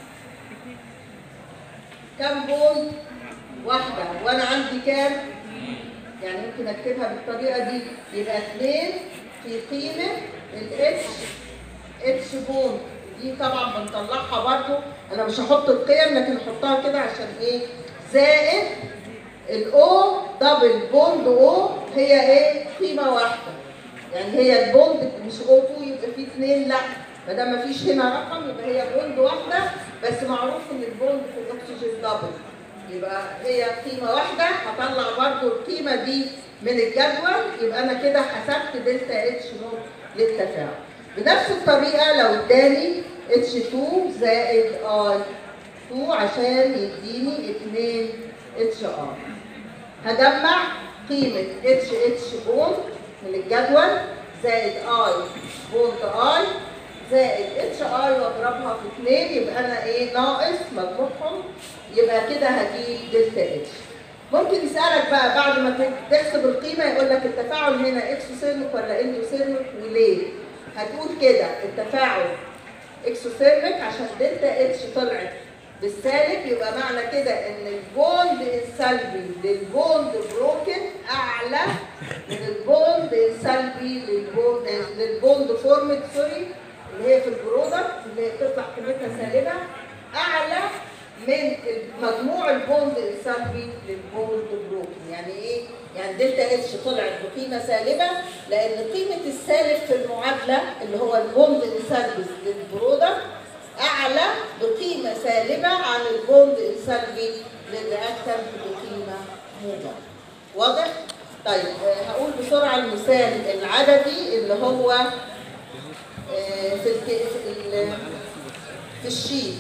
كام بوند؟ واحدة وأنا عندي كام؟ يعني ممكن أكتبها بالطريقة دي يبقى اتنين في قيمة ال H اتش بوند دي طبعا بنطلعها برضو انا مش هحط القيم لكن احطها كده عشان ايه زائد الاو دبل بوند او هي ايه قيمه واحده يعني هي البوند مش او 2 يبقى فيه اثنين لا ما دام مفيش هنا رقم يبقى هي بوند واحده بس معروف ان البوند في الاكسجين دبل يبقى هي قيمه واحده هطلع برضو القيمه دي من الجدول يبقى انا كده حسبت دلتا اتش نوت للتفاعل بنفس الطريقة لو اداني H2 زائد I 2 عشان يديني 2 HR هجمع قيمة HH بوند من الجدول زائد I بوند I زائد HI واضربها في 2 يبقى انا ايه ناقص مجموعهم يبقى كده هجيب دلتا اتش ممكن يسألك بقى بعد ما تحسب القيمة يقول لك التفاعل هنا اكسوثيرميك ولا اندوثيرميك وليه؟ هتقول كده التفاعل اكسوثيرميك عشان دلتا اتش طلعت بالسالب يبقى معنى كده ان البوند السلبي للبوند بروكن اعلى من البوند السلبي للبوند للبوند فورمد سوري اللي هي في البرودكت اللي هي بتطلع قيمتها سالبه اعلى من مجموع البوند السلبي للبوند بروكن يعني ايه؟ يعني دلتا اتش طلعت بقيمه سالبه لان قيمه السالب في المعادله اللي هو البوند السلبي للبرودكت اعلى بقيمه سالبه عن البوند السلبي للرياكتنت بقيمه موجبه. واضح؟ طيب آه، هقول بسرعه المثال العددي اللي هو آه، في الك... في, ال... في الشيت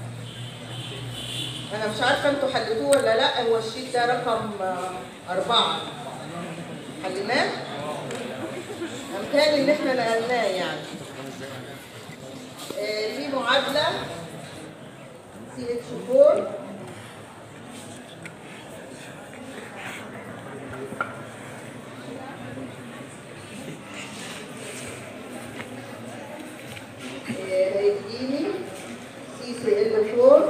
انا مش عارفه انتوا حلتوه ولا لا هو الشيت ده رقم آه، أربعة حليناه؟ أمثال إن إحنا نقلناه يعني آه، في معادلة CH4 آه، هيديني CCl4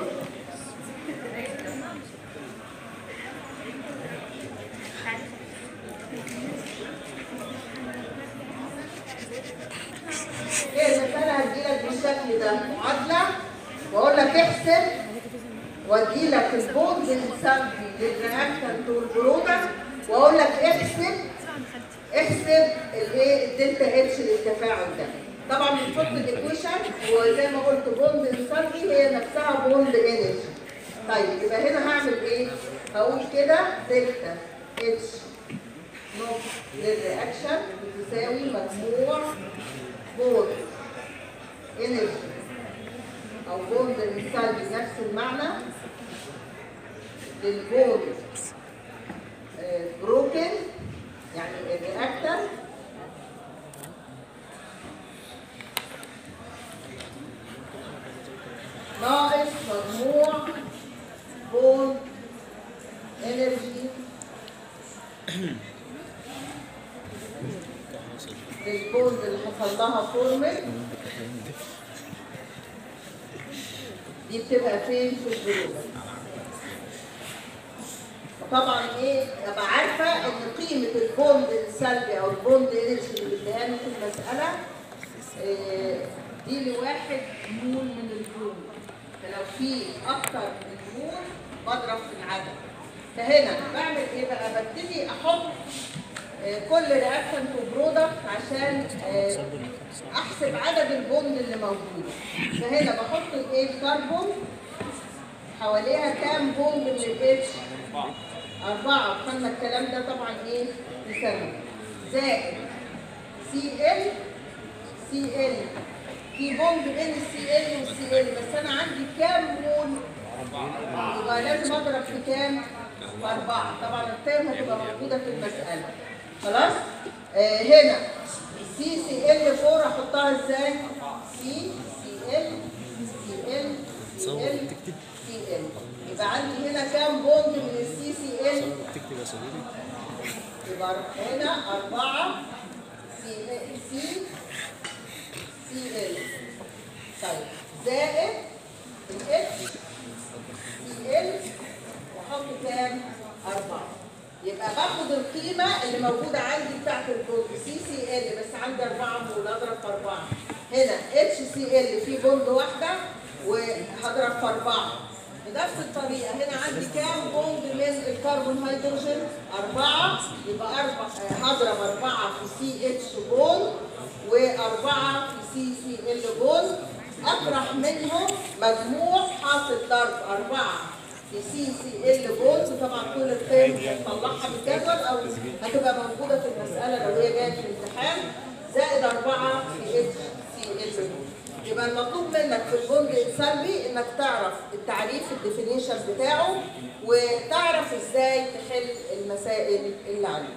ايه المسألة هتجيلك بالشكل ده معادلة واقول لك احسب واديلك البوند السلبي للرياكتنت والبرودكت واقول لك احسب احسب الايه الدلتا اتش للتفاعل ده طبعا بنحط الايكويشن وزي ما قلت بوند السلبي هي نفسها بوند انرجي طيب يبقى هنا هعمل ايه؟ هقول كده دلتا اتش نوت للرياكشن بتساوي مجموع بوند انرجي او بوند السلبي نفس المعنى للبوند بروكن يعني الرياكتر دي بتبقى فين في البرودكت طبعا ايه ابقى عارفه ان قيمه البوند السلبي او البوند انرجي اللي بيديها لي في المساله آه، دي لواحد مول من البوند فلو في اكتر من مول بضرب في العدد فهنا بعمل ايه بقى ببتدي احط آه، كل رياكشن في برودكت عشان آه، احسب عدد البوند اللي موجوده فهنا بحط الايه الكربون حواليها كام بوند من الاتش أربعة خدنا الكلام ده طبعا إيه نسمي زائد سي ال سي ال في بوند بين السي ال والسي ال بس أنا عندي كام مول؟ يبقى لازم أضرب في كام؟ في أربعة طبعا القيم هتبقى موجودة في المسألة خلاص؟ آه هنا سي سي ال 4 أحطها إزاي؟ سي سي ال سي ال سي ال سي ال يبقى عندي هنا كام بوند من السي سي ال؟ تكتب يا صديقي يبقى هنا أربعة سي سي سي ال طيب زائد الاتش سي ال واحط كام؟ أربعة يبقى باخد القيمة اللي موجودة عندي بتاعت البوند سي سي ال بس عندي أربعة مول أضرب في أربعة هنا اتش سي ال في بوند واحدة وهضرب في أربعة بنفس الطريقة هنا عندي كام بوند من الكربون هيدروجين؟ أربعة يبقى أربعة آه، هضرب أربعة في سي اتش بوند وأربعة في سي سي ال بوند أطرح منهم مجموع حاصل ضرب أربعة في سي سي ال بوند طبعا كل القيم هنطلعها بالجدول أو هتبقى موجودة في المسألة لو هي جاية في الامتحان زائد أربعة في اتش سي ال بوند يبقى المطلوب منك في البوند السلبي انك تعرف التعريف الديفينيشن بتاعه وتعرف ازاي تحل المسائل اللي عليه.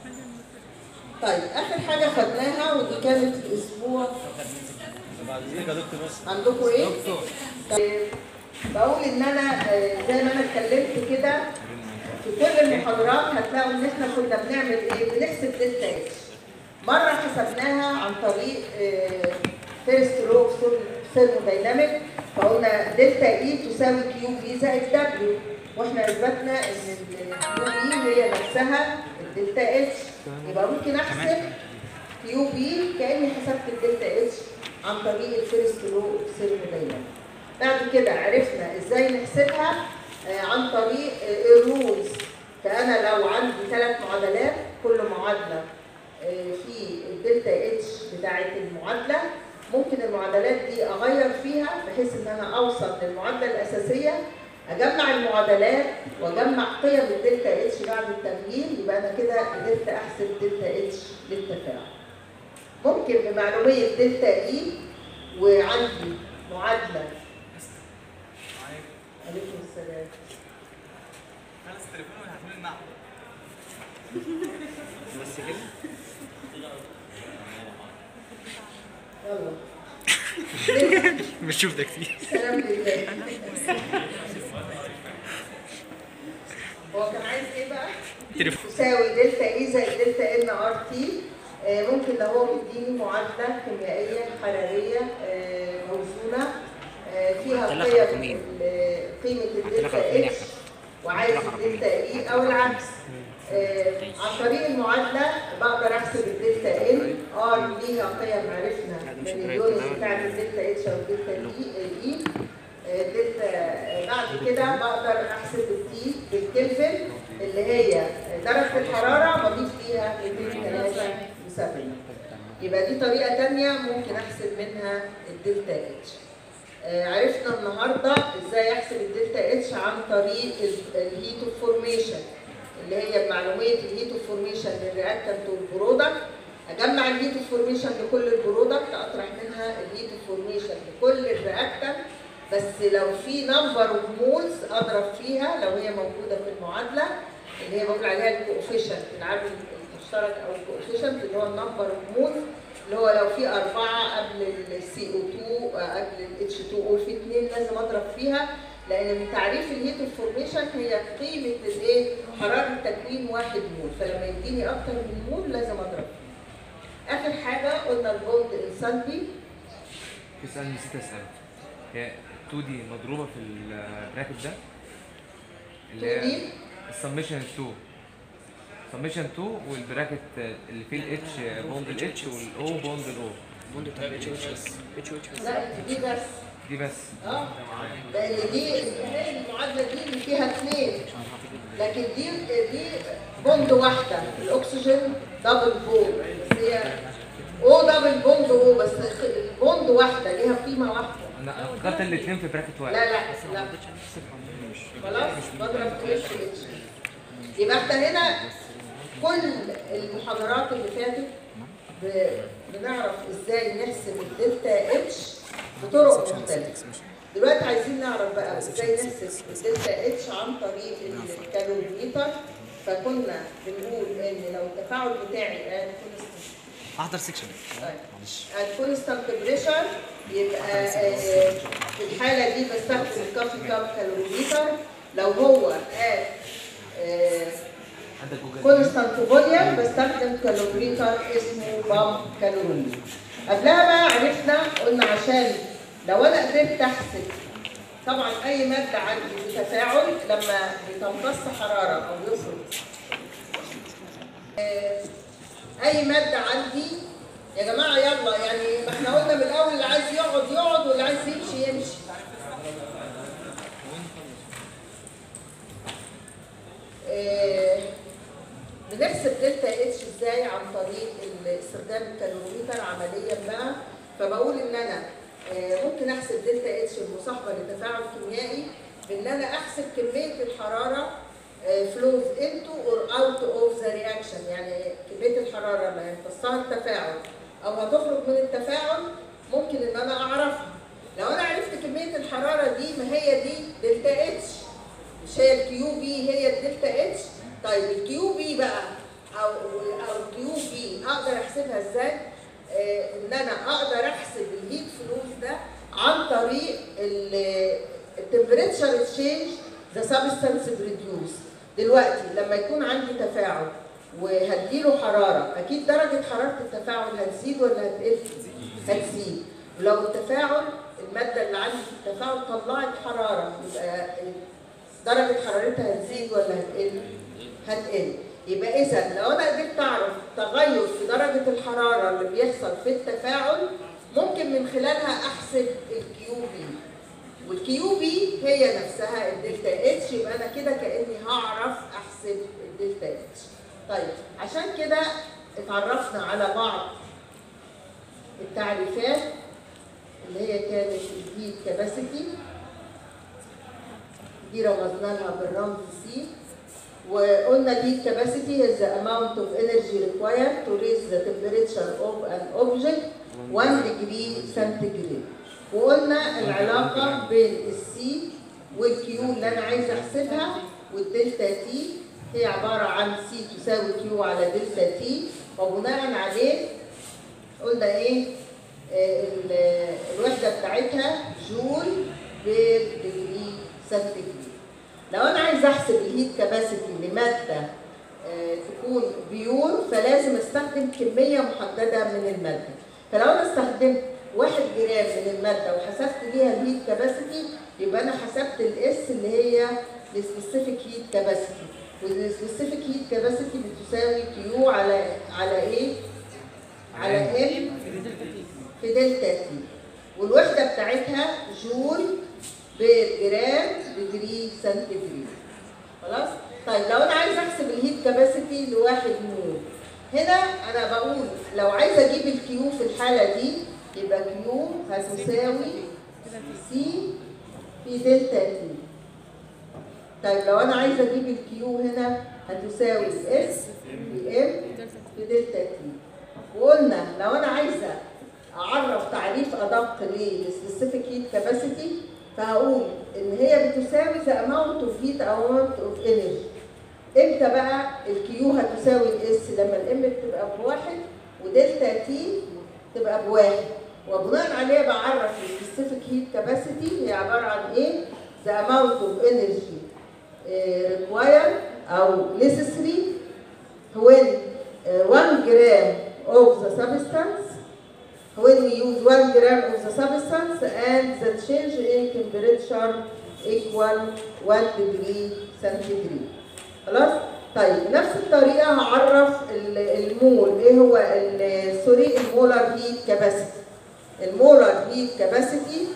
طيب اخر حاجه خدناها ودي كانت الاسبوع بعد اذنك يا دكتور بس عندكم ايه؟ طيب بقول ان انا آه، زي ما انا اتكلمت كده في كل المحاضرات هتلاقوا ان احنا كنا بنعمل ايه؟ بنحسب دلتا اتش. مره حسبناها عن طريق فيرست رو ثيرمودايناميك فقلنا دلتا اي تساوي كيو بي زائد دبليو واحنا اثبتنا ان الكيو بي هي نفسها الدلتا اتش يبقى ممكن احسب كيو بي كاني حسبت الدلتا اتش عن طريق الفيرست رو ثيرمودايناميك بعد كده عرفنا ازاي نحسبها آه، عن طريق آه، الرولز فانا لو عندي ثلاث معادلات كل معادله آه، في الدلتا اتش بتاعت المعادله ممكن المعادلات دي اغير فيها بحيث ان انا اوصل للمعادله الاساسيه اجمع المعادلات واجمع قيم الدلتا اتش بعد التغيير يبقى انا كده قدرت احسب دلتا اتش للتفاعل. ممكن بمعلوميه دلتا اي وعندي معادله عليكم السلام بس كده يلا بتشوف ده كتير سلام لله هو كان عايز ايه بقى؟ تليفون. تساوي دلتا اي زائد دلتا ان ار تي ممكن لو هو مديني معادله كيميائيه حراريه آه، موزونه آه، فيها هتلاقي قيم رقمين. ال- قيمه هتلاقي الدلتا رقمين اتش وعايز الدلتا اي او العكس آه، عن طريق المعادله بقدر احسب الدلتا ان ار ليها قيم عرفنا من اليونت بتاعت الدلتا اتش او الدلتا اي اي دلتا بعد كده بقدر احسب التي بالكلفن اللي هي درجه الحراره بضيف فيها 273 يبقى دي طريقه تانية ممكن احسب منها الدلتا اتش آه، عرفنا النهارده ازاي احسب الدلتا اتش عن طريق الهيتو فورميشن اللي هي بمعلوميه الهيتو فورميشن للرياكتنت والبرودكت اجمع الهيتو فورميشن لكل البرودكت اطرح منها الهيتو فورميشن لكل الرياكتنت بس لو في نمبر اوف مولز اضرب فيها لو هي موجوده في المعادله اللي هي بقول عليها الكوفيشنت العامل المشترك او الكوفيشنت اللي هو النمبر اوف مولز اللي هو لو في أربعة قبل السي او 2 قبل الاتش 2 او في اثنين لازم اضرب فيها لان من تعريف الهيت فورميشن هي قيمه الايه حراره تكوين واحد مول فلما يديني اكتر من مول لازم اضرب فيه. اخر حاجه قلنا البوند السلبي في سؤال نسيت اساله هي 2 دي مضروبه في البراكت ده 2 دي السمشن 2 سمشن 2 والبراكت اللي فيه الاتش بوند الاتش والاو بوند الاو بوند بتاع اتش اتش اس اتش اتش اس لا دي بس دي بس اه لان دي هي المعادله دي اللي فيها اثنين لكن دي دي بوند واحده الاكسجين دبل بوند بس هي او دبل بوند او بس البوند واحده ليها قيمه واحده انا أنا فكرت الاثنين في براكت واحد لا لا لا خلاص بضرب اتش اتش يبقى احنا هنا كل المحاضرات اللي فاتت ب- بنعرف ازاي نحسب الدلتا اتش بطرق مختلفه دلوقتي عايزين نعرف بقى ازاي نحسب الدلتا اتش عن طريق الكالوريمتر فكنا بنقول ان لو التفاعل بتاعي انا احضر سيكشن الكونستانت بريشر يبقى آه، في الحاله دي بستخدم الكافي كاب كالوريمتر لو هو at عندك جوجل كونستانت فوليوم بستخدم كالوريمتر اسمه بام كالوريمتر قبلها بقى عرفنا قلنا عشان لو انا قدرت احسب طبعا اي ماده عندي بتفاعل لما بتمتص حراره او يخرج آه، اي ماده عندي يا جماعه يلا يعني ما احنا قلنا من الاول اللي عايز يقعد يقعد واللي عايز يمشي يمشي آه، بنحسب دلتا اتش ازاي عن طريق ال- استخدام الكالوريمتر عمليا بقى فبقول ان انا آه، ممكن احسب دلتا اتش المصاحبه لتفاعل كيميائي بان انا احسب كميه الحراره فلوز انتو اور اوت اوف ذا رياكشن يعني كميه الحراره اللي هيمتصها التفاعل او هتخرج من التفاعل ممكن ان انا اعرفها لو انا عرفت كميه الحراره دي ما هي دي دلتا اتش مش هي الكيو بي هي الدلتا اتش طيب الكيو بي بقى او او الكيو بي اقدر احسبها ازاي؟ آه ان انا اقدر احسب الهيت فلوس ده عن طريق التمبريتشر تشينج ذا سبستانس بريديوس دلوقتي لما يكون عندي تفاعل وهديله حراره اكيد درجه حراره التفاعل هتزيد ولا هتقل؟ هتزيد ولو التفاعل الماده اللي عندي في التفاعل طلعت حراره يبقى درجة حرارتها هتزيد ولا هتقل؟ هتقل. يبقى إذا لو أنا قدرت أعرف تغير في درجة الحرارة اللي بيحصل في التفاعل ممكن من خلالها أحسب الكيو بي. والكيو بي هي نفسها الدلتا اتش يبقى أنا كده كأني هعرف أحسب الدلتا اتش. طيب عشان كده اتعرفنا على بعض التعريفات اللي هي كانت الهيت كاباسيتي دي رمزنا لها بالرمز سي وقلنا الهيت كاباسيتي is the amount of energy required to raise the temperature of an object 1 degree centigrade وقلنا العلاقة بين السي والكيو اللي أنا عايزة أحسبها والدلتا تي هي عبارة عن سي تساوي كيو على دلتا تي وبناء عليه قلنا إيه آه، ال- الوحدة بتاعتها جول بير ديجري سنتيجريد لو انا عايز احسب الهيت كاباسيتي لماده آه، تكون بيور فلازم استخدم كميه محدده من الماده فلو انا استخدمت واحد جرام من الماده وحسبت ليها الهيت كاباسيتي يبقى انا حسبت الاس اللي هي السبيسيفيك هيت كاباسيتي والسبيسيفيك هيت كاباسيتي بتساوي كيو على على ايه؟ على ام في دلتا تي والوحده بتاعتها جول بالجرام ديجري سنتيجريد خلاص طيب لو انا عايز احسب الهيت كاباسيتي لواحد مول هنا انا بقول لو عايز اجيب الكيو في الحاله دي يبقى كيو هتساوي سي في دلتا تي طيب لو انا عايزه اجيب الكيو هنا هتساوي اس في ام في دلتا تي وقلنا لو انا عايزه اعرف تعريف ادق للسبيسيفيك هيت كاباسيتي فهقول ان هي بتساوي the amount of heat او amount of energy امتى بقى الكيو هتساوي الاس لما الام بتبقى بواحد ودلتا تي تبقى بواحد وبناء عليه بعرف السبيسيفيك هيت كاباسيتي هي عباره عن ايه؟ the amount of energy uh, required او necessary when uh, 1 gram of the substance when we use 1 gram of the substance and the change in temperature equal 1 degree centigrade خلاص طيب بنفس الطريقه هعرف ال- المول ايه هو ال- سوري المولر هيت كاباسيتي المولر هيت كاباسيتي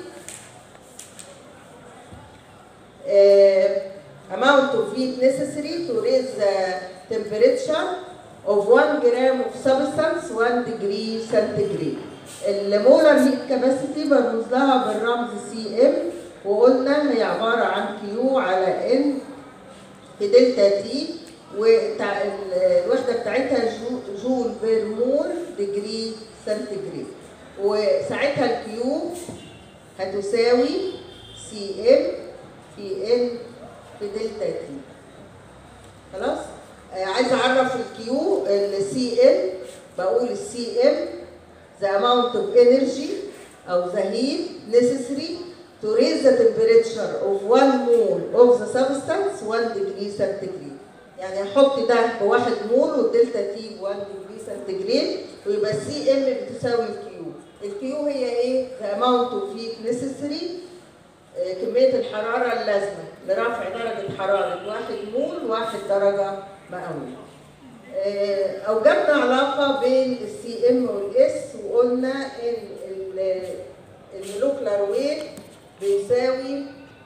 amount of heat necessary to raise the temperature of 1 gram of substance 1 degree centigrade. المولر هيت كاباسيتي برمز لها بالرمز سي ام وقلنا هي عباره عن كيو على ان في دلتا تي والوحده بتاعتها جو- جول بير مول ديجري سنتيجريد وساعتها الكيو هتساوي سي ام في ان في دلتا تي خلاص آه عايزه اعرف الكيو السي ام بقول السي ام the amount of energy او the heat necessary to raise the temperature of one mole of the substance 1 degree centigrade يعني احط ده بواحد مول والدلتا تي ب 1 degree centigrade ويبقى السي ام بتساوي الكيو الكيو هي ايه the amount of heat necessary آه، كمية الحرارة اللازمة لرفع درجة حرارة واحد مول واحد درجة مئوية. آه، أوجدنا علاقة بين السي ام والاس وقلنا إن ال- المولكولار ويت بيساوي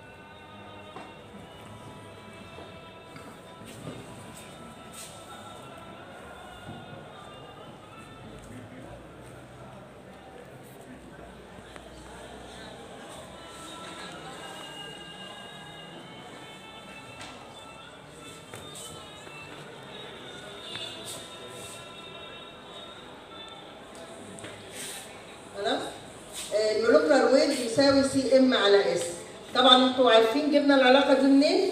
خلاص آه، المولكولار ويت بيساوي سي ام على اس طبعا انتوا عارفين جبنا العلاقه دي منين؟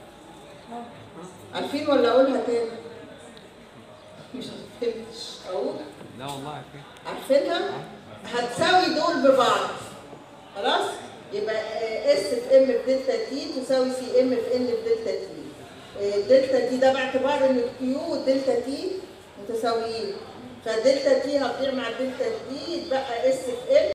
عارفين ولا اقولها تاني؟ مش فهمتش اقول لا والله عارفين عارفينها؟ هتساوي دول ببعض خلاص؟ يبقى اس في ام في دلتا تي تساوي سي ام في ان في دلتا تي آه، الدلتا تي ده باعتبار ان الكيو والدلتا تي متساويين فالدلتا تي هتضيع مع الدلتا تي يتبقى اس في ام